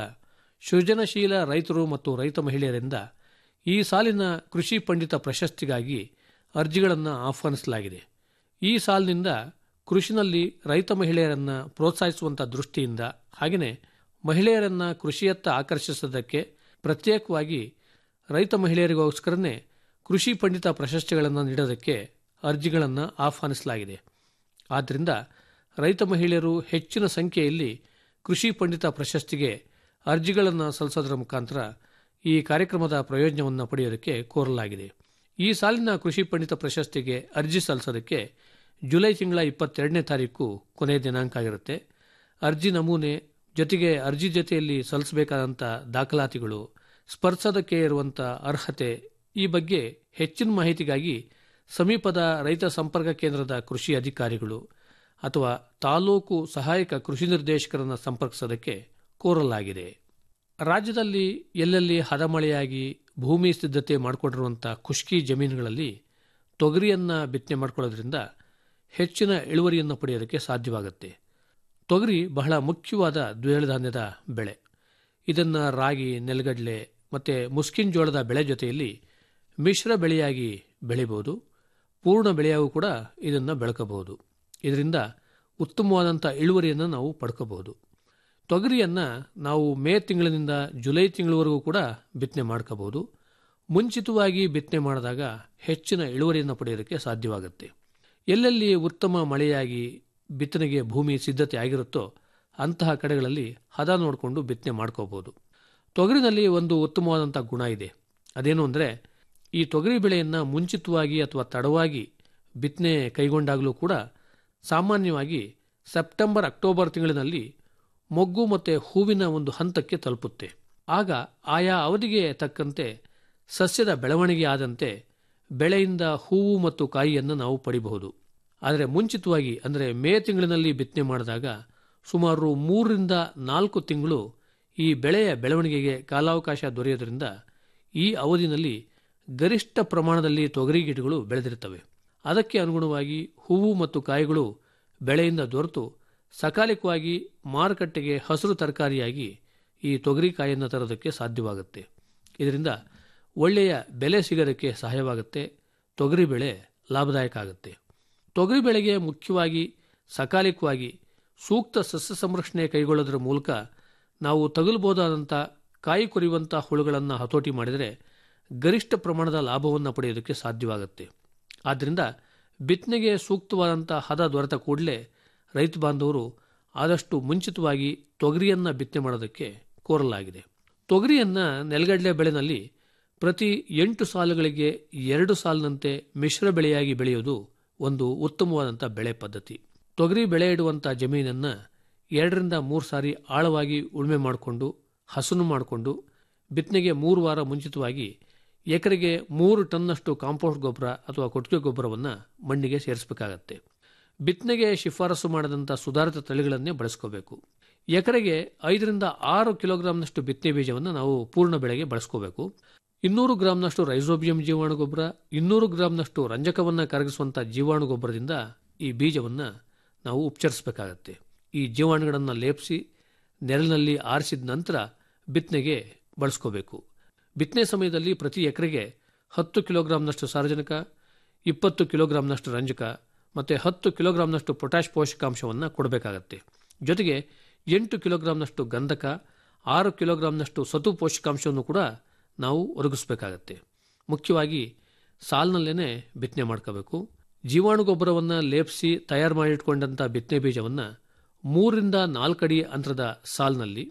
ಸೃಜನಶೀಲ ರೈತರು ಮತ್ತು ರೈತ ಮಹಿಳೆಯರಿಂದ ಈ ಸಾಲಿನ ಕೃಷಿ ಪಂಡಿತ ಪ್ರಶಸ್ತಿಗಾಗಿ ಅರ್ಜಿಗಳನ್ನು ಆಹ್ವಾನಿಸಲಾಗಿದೆ ಈ ಸಾಲಿನಿಂದ ಕೃಷಿನಲ್ಲಿ ರೈತ ಮಹಿಳೆಯರನ್ನು ಪ್ರೋತ್ಸಾಹಿಸುವಂಥ ದೃಷ್ಟಿಯಿಂದ ಹಾಗೆಯೇ ಮಹಿಳೆಯರನ್ನು ಕೃಷಿಯತ್ತ ಆಕರ್ಷಿಸೋದಕ್ಕೆ ಪ್ರತ್ಯೇಕವಾಗಿ ರೈತ ಮಹಿಳೆಯರಿಗೋಸ್ಕರನೇ ಕೃಷಿ ಪಂಡಿತ ಪ್ರಶಸ್ತಿಗಳನ್ನು ನೀಡೋದಕ್ಕೆ ಅರ್ಜಿಗಳನ್ನು ಆಹ್ವಾನಿಸಲಾಗಿದೆ ಆದ್ದರಿಂದ ರೈತ ಮಹಿಳೆಯರು ಹೆಚ್ಚಿನ ಸಂಖ್ಯೆಯಲ್ಲಿ ಕೃಷಿ ಪಂಡಿತ ಪ್ರಶಸ್ತಿಗೆ ಅರ್ಜಿಗಳನ್ನು ಸಲ್ಲಿಸೋದರ ಮುಖಾಂತರ ಈ ಕಾರ್ಯಕ್ರಮದ ಪ್ರಯೋಜನವನ್ನು ಪಡೆಯೋದಕ್ಕೆ ಕೋರಲಾಗಿದೆ ಈ ಸಾಲಿನ ಕೃಷಿ ಪಂಡಿತ ಪ್ರಶಸ್ತಿಗೆ ಅರ್ಜಿ ಸಲ್ಲಿಸೋದಕ್ಕೆ ಜುಲೈ ತಿಂಗಳ ಇಪ್ಪತ್ತೆರಡನೇ ತಾರೀಕು ಕೊನೆಯ ದಿನಾಂಕ ಆಗಿರುತ್ತೆ ಅರ್ಜಿ ನಮೂನೆ ಜೊತೆಗೆ ಅರ್ಜಿ ಜೊತೆಯಲ್ಲಿ ಸಲ್ಲಿಸಬೇಕಾದಂಥ ದಾಖಲಾತಿಗಳು ಸ್ಪರ್ಶದಕ್ಕೆ ಇರುವಂಥ ಅರ್ಹತೆ ಈ ಬಗ್ಗೆ ಹೆಚ್ಚಿನ ಮಾಹಿತಿಗಾಗಿ ಸಮೀಪದ ರೈತ ಸಂಪರ್ಕ ಕೇಂದ್ರದ ಕೃಷಿ ಅಧಿಕಾರಿಗಳು ಅಥವಾ ತಾಲೂಕು ಸಹಾಯಕ ಕೃಷಿ ನಿರ್ದೇಶಕರನ್ನು ಸಂಪರ್ಕಿಸೋದಕ್ಕೆ ಕೋರಲಾಗಿದೆ ರಾಜ್ಯದಲ್ಲಿ ಎಲ್ಲೆಲ್ಲಿ ಹದಮಳೆಯಾಗಿ ಭೂಮಿ ಸಿದ್ಧತೆ ಮಾಡಿಕೊಂಡಿರುವಂಥ ಖುಷ್ಕಿ ಜಮೀನುಗಳಲ್ಲಿ ತೊಗರಿಯನ್ನು ಬಿತ್ತನೆ ಮಾಡ್ಕೊಳ್ಳೋದ್ರಿಂದ ಹೆಚ್ಚಿನ ಇಳುವರಿಯನ್ನು ಪಡೆಯೋದಕ್ಕೆ ಸಾಧ್ಯವಾಗುತ್ತೆ ತೊಗರಿ ಬಹಳ ಮುಖ್ಯವಾದ ದ್ವಿದಳ ಧಾನ್ಯದ ಬೆಳೆ ಇದನ್ನು ರಾಗಿ ನೆಲಗಡಲೆ ಮತ್ತು ಮುಸ್ಕಿನ್ ಜೋಳದ ಬೆಳೆ ಜೊತೆಯಲ್ಲಿ ಮಿಶ್ರ ಬೆಳೆಯಾಗಿ ಬೆಳಿಬೋದು ಪೂರ್ಣ ಬೆಳೆಯಾಗೂ ಕೂಡ ಇದನ್ನು ಬೆಳಕಬಹುದು ಇದರಿಂದ ಉತ್ತಮವಾದಂಥ ಇಳುವರಿಯನ್ನು ನಾವು ಪಡ್ಕೋಬಹುದು ತೊಗರಿಯನ್ನು ನಾವು ಮೇ ತಿಂಗಳಿನಿಂದ ಜುಲೈ ತಿಂಗಳವರೆಗೂ ಕೂಡ ಬಿತ್ತನೆ ಮಾಡ್ಕೋಬಹುದು ಮುಂಚಿತವಾಗಿ ಬಿತ್ತನೆ ಮಾಡಿದಾಗ ಹೆಚ್ಚಿನ ಇಳುವರಿಯನ್ನು ಪಡೆಯೋದಕ್ಕೆ ಸಾಧ್ಯವಾಗುತ್ತೆ ಎಲ್ಲೆಲ್ಲಿ ಉತ್ತಮ ಮಳೆಯಾಗಿ ಬಿತ್ತನೆಗೆ ಭೂಮಿ ಸಿದ್ಧತೆ ಆಗಿರುತ್ತೋ ಅಂತಹ ಕಡೆಗಳಲ್ಲಿ ಹದ ನೋಡಿಕೊಂಡು ಬಿತ್ತನೆ ಮಾಡ್ಕೋಬಹುದು ತೊಗರಿನಲ್ಲಿ ಒಂದು ಉತ್ತಮವಾದಂಥ ಗುಣ ಇದೆ ಅದೇನು ಅಂದರೆ ಈ ತೊಗರಿ ಬೆಳೆಯನ್ನು ಮುಂಚಿತವಾಗಿ ಅಥವಾ ತಡವಾಗಿ ಬಿತ್ತನೆ ಕೈಗೊಂಡಾಗಲೂ ಕೂಡ ಸಾಮಾನ್ಯವಾಗಿ ಸೆಪ್ಟೆಂಬರ್ ಅಕ್ಟೋಬರ್ ತಿಂಗಳಿನಲ್ಲಿ ಮೊಗ್ಗು ಮತ್ತು ಹೂವಿನ ಒಂದು ಹಂತಕ್ಕೆ ತಲುಪುತ್ತೆ ಆಗ ಆಯಾ ಅವಧಿಗೆ ತಕ್ಕಂತೆ ಸಸ್ಯದ ಬೆಳವಣಿಗೆ ಆದಂತೆ ಬೆಳೆಯಿಂದ ಹೂವು ಮತ್ತು ಕಾಯಿಯನ್ನು ನಾವು ಪಡಿಬಹುದು ಆದರೆ ಮುಂಚಿತವಾಗಿ ಅಂದರೆ ಮೇ ತಿಂಗಳಿನಲ್ಲಿ ಬಿತ್ತನೆ ಮಾಡಿದಾಗ ಸುಮಾರು ಮೂರರಿಂದ ನಾಲ್ಕು ತಿಂಗಳು ಈ ಬೆಳೆಯ ಬೆಳವಣಿಗೆಗೆ ಕಾಲಾವಕಾಶ ದೊರೆಯೋದ್ರಿಂದ ಈ ಅವಧಿನಲ್ಲಿ ಗರಿಷ್ಠ ಪ್ರಮಾಣದಲ್ಲಿ ತೊಗರಿ ಗಿಡಗಳು ಬೆಳೆದಿರ್ತವೆ ಅದಕ್ಕೆ ಅನುಗುಣವಾಗಿ ಹೂವು ಮತ್ತು ಕಾಯಿಗಳು ಬೆಳೆಯಿಂದ ದೊರೆತು ಸಕಾಲಿಕವಾಗಿ ಮಾರುಕಟ್ಟೆಗೆ ಹಸಿರು ತರಕಾರಿಯಾಗಿ ಈ ತೊಗರಿಕಾಯಿಯನ್ನು ತರೋದಕ್ಕೆ ಸಾಧ್ಯವಾಗುತ್ತೆ ಇದರಿಂದ ಒಳ್ಳೆಯ ಬೆಲೆ ಸಿಗೋದಕ್ಕೆ ಸಹಾಯವಾಗುತ್ತೆ ತೊಗರಿ ಬೆಳೆ ಲಾಭದಾಯಕ ಆಗುತ್ತೆ ತೊಗರಿ ಬೆಳೆಗೆ ಮುಖ್ಯವಾಗಿ ಸಕಾಲಿಕವಾಗಿ ಸೂಕ್ತ ಸಸ್ಯ ಸಂರಕ್ಷಣೆ ಕೈಗೊಳ್ಳೋದ್ರ ಮೂಲಕ ನಾವು ತಗಲ್ಬೋದಾದಂಥ ಕಾಯಿ ಕೊರೆಯುವಂಥ ಹುಳುಗಳನ್ನು ಹತೋಟಿ ಮಾಡಿದರೆ ಗರಿಷ್ಠ ಪ್ರಮಾಣದ ಲಾಭವನ್ನು ಪಡೆಯೋದಕ್ಕೆ ಸಾಧ್ಯವಾಗುತ್ತೆ ಆದ್ದರಿಂದ ಬಿತ್ತನೆಗೆ ಸೂಕ್ತವಾದಂಥ ಹದ ದೊರೆತ ಕೂಡಲೇ ರೈತ ಬಾಂಧವರು ಆದಷ್ಟು ಮುಂಚಿತವಾಗಿ ತೊಗರಿಯನ್ನು ಬಿತ್ತನೆ ಮಾಡೋದಕ್ಕೆ ಕೋರಲಾಗಿದೆ ತೊಗರಿಯನ್ನು ನೆಲಗಡಲೆ ಬೆಳೆನಲ್ಲಿ ಪ್ರತಿ ಎಂಟು ಸಾಲುಗಳಿಗೆ ಎರಡು ಸಾಲಿನಂತೆ ಮಿಶ್ರ ಬೆಳೆಯಾಗಿ ಬೆಳೆಯೋದು ಒಂದು ಉತ್ತಮವಾದಂಥ ಬೆಳೆ ಪದ್ಧತಿ ತೊಗರಿ ಬೆಳೆ ಇಡುವಂಥ ಜಮೀನನ್ನು ಎರಡರಿಂದ ಮೂರು ಸಾರಿ ಆಳವಾಗಿ ಉಳುಮೆ ಮಾಡಿಕೊಂಡು ಹಸನು ಮಾಡಿಕೊಂಡು ಬಿತ್ತನೆಗೆ ಮೂರು ವಾರ ಮುಂಚಿತವಾಗಿ ಎಕರೆಗೆ ಮೂರು ಟನ್ನಷ್ಟು ಕಾಂಪೋಸ್ಟ್ ಗೊಬ್ಬರ ಅಥವಾ ಕೊಟ್ಟಿಗೆ ಗೊಬ್ಬರವನ್ನು ಮಣ್ಣಿಗೆ ಸೇರಿಸಬೇಕಾಗತ್ತೆ ಬಿತ್ತನೆಗೆ ಶಿಫಾರಸು ಮಾಡದಂಥ ಸುಧಾರಿತ ತಳಿಗಳನ್ನೇ ಬಳಸ್ಕೋಬೇಕು ಎಕರೆಗೆ ಐದರಿಂದ ಆರು ಕಿಲೋಗ್ರಾಂನಷ್ಟು ಬಿತ್ತನೆ ಬೀಜವನ್ನು ನಾವು ಪೂರ್ಣ ಬೆಳೆಗೆ ಬಳಸ್ಕೋಬೇಕು ಇನ್ನೂರು ಗ್ರಾಂನಷ್ಟು ರೈಸೋಬಿಯಂ ಜೀವಾಣು ಗೊಬ್ಬರ ಇನ್ನೂರು ಗ್ರಾಂನಷ್ಟು ರಂಜಕವನ್ನು ಕರಗಿಸುವಂಥ ಜೀವಾಣು ಗೊಬ್ಬರದಿಂದ ಈ ಬೀಜವನ್ನು ನಾವು ಉಪಚರಿಸಬೇಕಾಗತ್ತೆ ಈ ಜೀವಾಣುಗಳನ್ನು ಲೇಪಿಸಿ ನೆರಳಿನಲ್ಲಿ ಆರಿಸಿದ ನಂತರ ಬಿತ್ತನೆಗೆ ಬಳಸ್ಕೋಬೇಕು ಬಿತ್ತನೆ ಸಮಯದಲ್ಲಿ ಪ್ರತಿ ಎಕರೆಗೆ ಹತ್ತು ಕಿಲೋಗ್ರಾಂನಷ್ಟು ಸಾರಜನಕ ಇಪ್ಪತ್ತು ಕಿಲೋಗ್ರಾಂನಷ್ಟು ರಂಜಕ ಮತ್ತು ಹತ್ತು ಕಿಲೋಗ್ರಾಂನಷ್ಟು ಪೊಟ್ಯಾಶ್ ಪೋಷಕಾಂಶವನ್ನು ಕೊಡಬೇಕಾಗತ್ತೆ ಜೊತೆಗೆ ಎಂಟು ಕಿಲೋಗ್ರಾಂನಷ್ಟು ಗಂಧಕ ಆರು ಕಿಲೋಗ್ರಾಂನಷ್ಟು ಸತು ಪೋಷಕಾಂಶವನ್ನು ಕೂಡ ನಾವು ಒದಗಿಸಬೇಕಾಗತ್ತೆ ಮುಖ್ಯವಾಗಿ ಸಾಲಿನಲ್ಲೇ ಬಿತ್ತನೆ ಮಾಡ್ಕೋಬೇಕು ಜೀವಾಣು ಗೊಬ್ಬರವನ್ನು ಲೇಪಿಸಿ ತಯಾರು ಮಾಡಿಟ್ಕೊಂಡಂಥ ಬಿತ್ತನೆ ಬೀಜವನ್ನು ಮೂರರಿಂದ ನಾಲ್ಕಡಿ ಅಂತರದ ಸಾಲಿನಲ್ಲಿ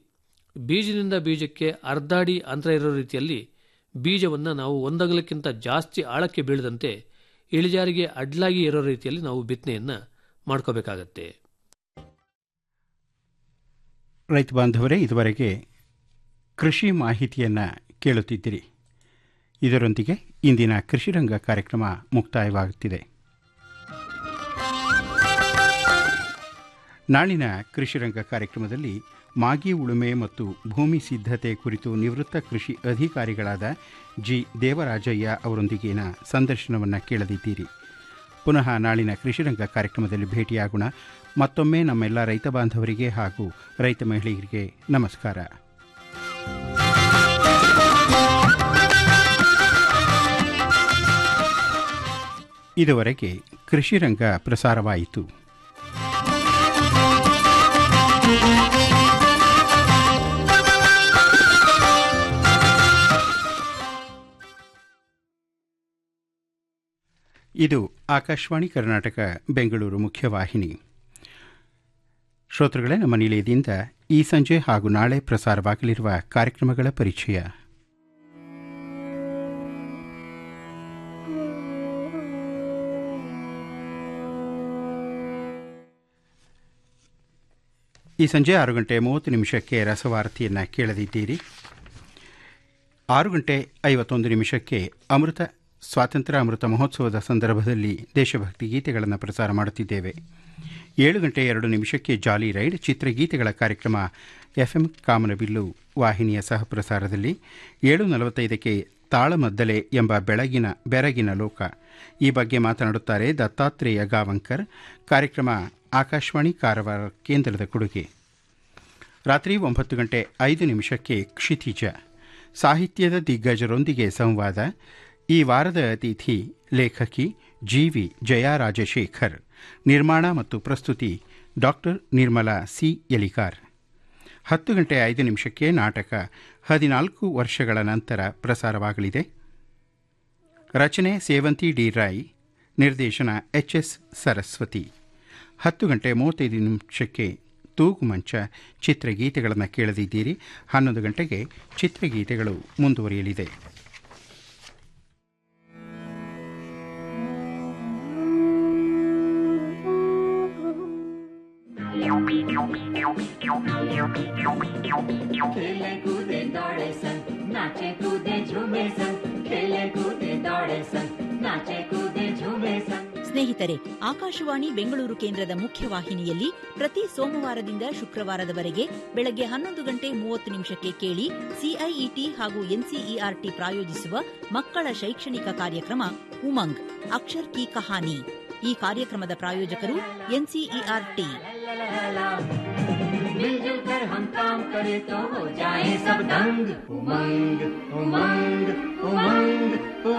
ಬೀಜದಿಂದ ಬೀಜಕ್ಕೆ ಅರ್ಧ ಅಡಿ ಅಂತರ ಇರೋ ರೀತಿಯಲ್ಲಿ ಬೀಜವನ್ನು ನಾವು ಒಂದಗಲಕ್ಕಿಂತ ಜಾಸ್ತಿ ಆಳಕ್ಕೆ ಬೀಳದಂತೆ ಇಳಿಜಾರಿಗೆ ಅಡ್ಲಾಗಿ ಇರೋ ರೀತಿಯಲ್ಲಿ ನಾವು ಬಿತ್ತನೆಯನ್ನು ಮಾಡ್ಕೋಬೇಕಾಗತ್ತೆ ರೈತ ಬಾಂಧವರೇ ಇದುವರೆಗೆ ಕೃಷಿ ಮಾಹಿತಿಯನ್ನು ಕೇಳುತ್ತಿದ್ದಿರಿ ಇದರೊಂದಿಗೆ ಇಂದಿನ ಕೃಷಿರಂಗ ಕಾರ್ಯಕ್ರಮ ಮುಕ್ತಾಯವಾಗುತ್ತಿದೆ ನಾಳಿನ ಕೃಷಿರಂಗ ಕಾರ್ಯಕ್ರಮದಲ್ಲಿ ಮಾಗಿ ಉಳುಮೆ ಮತ್ತು ಭೂಮಿ ಸಿದ್ಧತೆ ಕುರಿತು ನಿವೃತ್ತ ಕೃಷಿ ಅಧಿಕಾರಿಗಳಾದ ಜಿ ದೇವರಾಜಯ್ಯ ಅವರೊಂದಿಗಿನ ಸಂದರ್ಶನವನ್ನು ಕೇಳದಿದ್ದೀರಿ ಪುನಃ ನಾಳಿನ ಕೃಷಿರಂಗ ಕಾರ್ಯಕ್ರಮದಲ್ಲಿ ಭೇಟಿಯಾಗೋಣ ಮತ್ತೊಮ್ಮೆ ನಮ್ಮೆಲ್ಲ ರೈತ ಬಾಂಧವರಿಗೆ ಹಾಗೂ ರೈತ ಮಹಿಳೆಯರಿಗೆ ನಮಸ್ಕಾರ ಇದುವರೆಗೆ ಕೃಷಿರಂಗ ಪ್ರಸಾರವಾಯಿತು ಇದು ಆಕಾಶವಾಣಿ ಕರ್ನಾಟಕ ಬೆಂಗಳೂರು ಮುಖ್ಯವಾಹಿನಿ ಶ್ರೋತೃಗಳೇ ನಮ್ಮ ನಿಲಯದಿಂದ ಈ ಸಂಜೆ ಹಾಗೂ ನಾಳೆ ಪ್ರಸಾರವಾಗಲಿರುವ ಕಾರ್ಯಕ್ರಮಗಳ ಪರಿಚಯ ಈ ಸಂಜೆ ಆರು ಗಂಟೆ ಮೂವತ್ತು ನಿಮಿಷಕ್ಕೆ ರಸವಾರ್ತೆಯನ್ನು ಕೇಳದಿದ್ದೀರಿ ಆರು ಗಂಟೆ ಐವತ್ತೊಂದು ನಿಮಿಷಕ್ಕೆ ಅಮೃತ ಸ್ವಾತಂತ್ರ್ಯ ಅಮೃತ ಮಹೋತ್ಸವದ ಸಂದರ್ಭದಲ್ಲಿ ದೇಶಭಕ್ತಿ ಗೀತೆಗಳನ್ನು ಪ್ರಸಾರ ಮಾಡುತ್ತಿದ್ದೇವೆ ಏಳು ಗಂಟೆ ಎರಡು ನಿಮಿಷಕ್ಕೆ ಜಾಲಿ ರೈಡ್ ಚಿತ್ರಗೀತೆಗಳ ಕಾರ್ಯಕ್ರಮ ಎಫ್ಎಂ ಕಾಮನಬಿಲ್ಲು ವಾಹಿನಿಯ ಸಹ ಪ್ರಸಾರದಲ್ಲಿ ಏಳು ನಲವತ್ತೈದಕ್ಕೆ ತಾಳಮದ್ದಲೆ ಎಂಬ ಬೆಳಗಿನ ಬೆರಗಿನ ಲೋಕ ಈ ಬಗ್ಗೆ ಮಾತನಾಡುತ್ತಾರೆ ದತ್ತಾತ್ರೇಯ ಗಾವಂಕರ್ ಕಾರ್ಯಕ್ರಮ ಆಕಾಶವಾಣಿ ಕಾರವಾರ ಕೇಂದ್ರದ ಕೊಡುಗೆ ರಾತ್ರಿ ಒಂಬತ್ತು ಗಂಟೆ ಐದು ನಿಮಿಷಕ್ಕೆ ಕ್ಷಿತಿಜ ಸಾಹಿತ್ಯದ ದಿಗ್ಗಜರೊಂದಿಗೆ ಸಂವಾದ ಈ ವಾರದ ಅತಿಥಿ ಲೇಖಕಿ ಜಿವಿ ಜಯಾ ರಾಜಶೇಖರ್ ನಿರ್ಮಾಣ ಮತ್ತು ಪ್ರಸ್ತುತಿ ಡಾಕ್ಟರ್ ನಿರ್ಮಲಾ ಸಿ ಎಲಿಕಾರ್ ಹತ್ತು ಗಂಟೆ ಐದು ನಿಮಿಷಕ್ಕೆ ನಾಟಕ ಹದಿನಾಲ್ಕು ವರ್ಷಗಳ ನಂತರ ಪ್ರಸಾರವಾಗಲಿದೆ ರಚನೆ ಸೇವಂತಿ ಡಿ ರಾಯ್ ನಿರ್ದೇಶನ ಎಚ್ ಎಸ್ ಸರಸ್ವತಿ ಹತ್ತು ಗಂಟೆ ಮೂವತ್ತೈದು ನಿಮಿಷಕ್ಕೆ ತೂಗು ಮಂಚ ಚಿತ್ರಗೀತೆಗಳನ್ನು ಕೇಳದಿದ್ದೀರಿ ಹನ್ನೊಂದು ಗಂಟೆಗೆ ಚಿತ್ರಗೀತೆಗಳು ಮುಂದುವರಿಯಲಿದೆ खेले कूदे दौड़े सन नाचे कूदे झूमे सन खेले कूदे दौड़े सन नाचे कूदे झूमे सन ಸ್ನೇಹಿತರೆ ಆಕಾಶವಾಣಿ ಬೆಂಗಳೂರು ಕೇಂದ್ರದ ಮುಖ್ಯವಾಹಿನಿಯಲ್ಲಿ ಪ್ರತಿ ಸೋಮವಾರದಿಂದ ಶುಕ್ರವಾರದವರೆಗೆ ಬೆಳಗ್ಗೆ ಹನ್ನೊಂದು ಗಂಟೆ ಮೂವತ್ತು ನಿಮಿಷಕ್ಕೆ ಕೇಳಿ ಸಿಐಇಟಿ ಹಾಗೂ ಎನ್ಸಿಇಆರ್ಟಿ ಪ್ರಾಯೋಜಿಸುವ ಮಕ್ಕಳ ಶೈಕ್ಷಣಿಕ ಕಾರ್ಯಕ್ರಮ ಉಮಂಗ್ ಅಕ್ಷರ್ ಕಿ ಕಹಾನಿ ಈ ಕಾರ್ಯಕ್ರಮದ ಪ್ರಾಯೋಜಕರು ಎನ್ಸಿಇಆರ್ಟಿ मिलजुल कर हम काम करें तो हो जाए सब दंग उमंग उमंग उमंग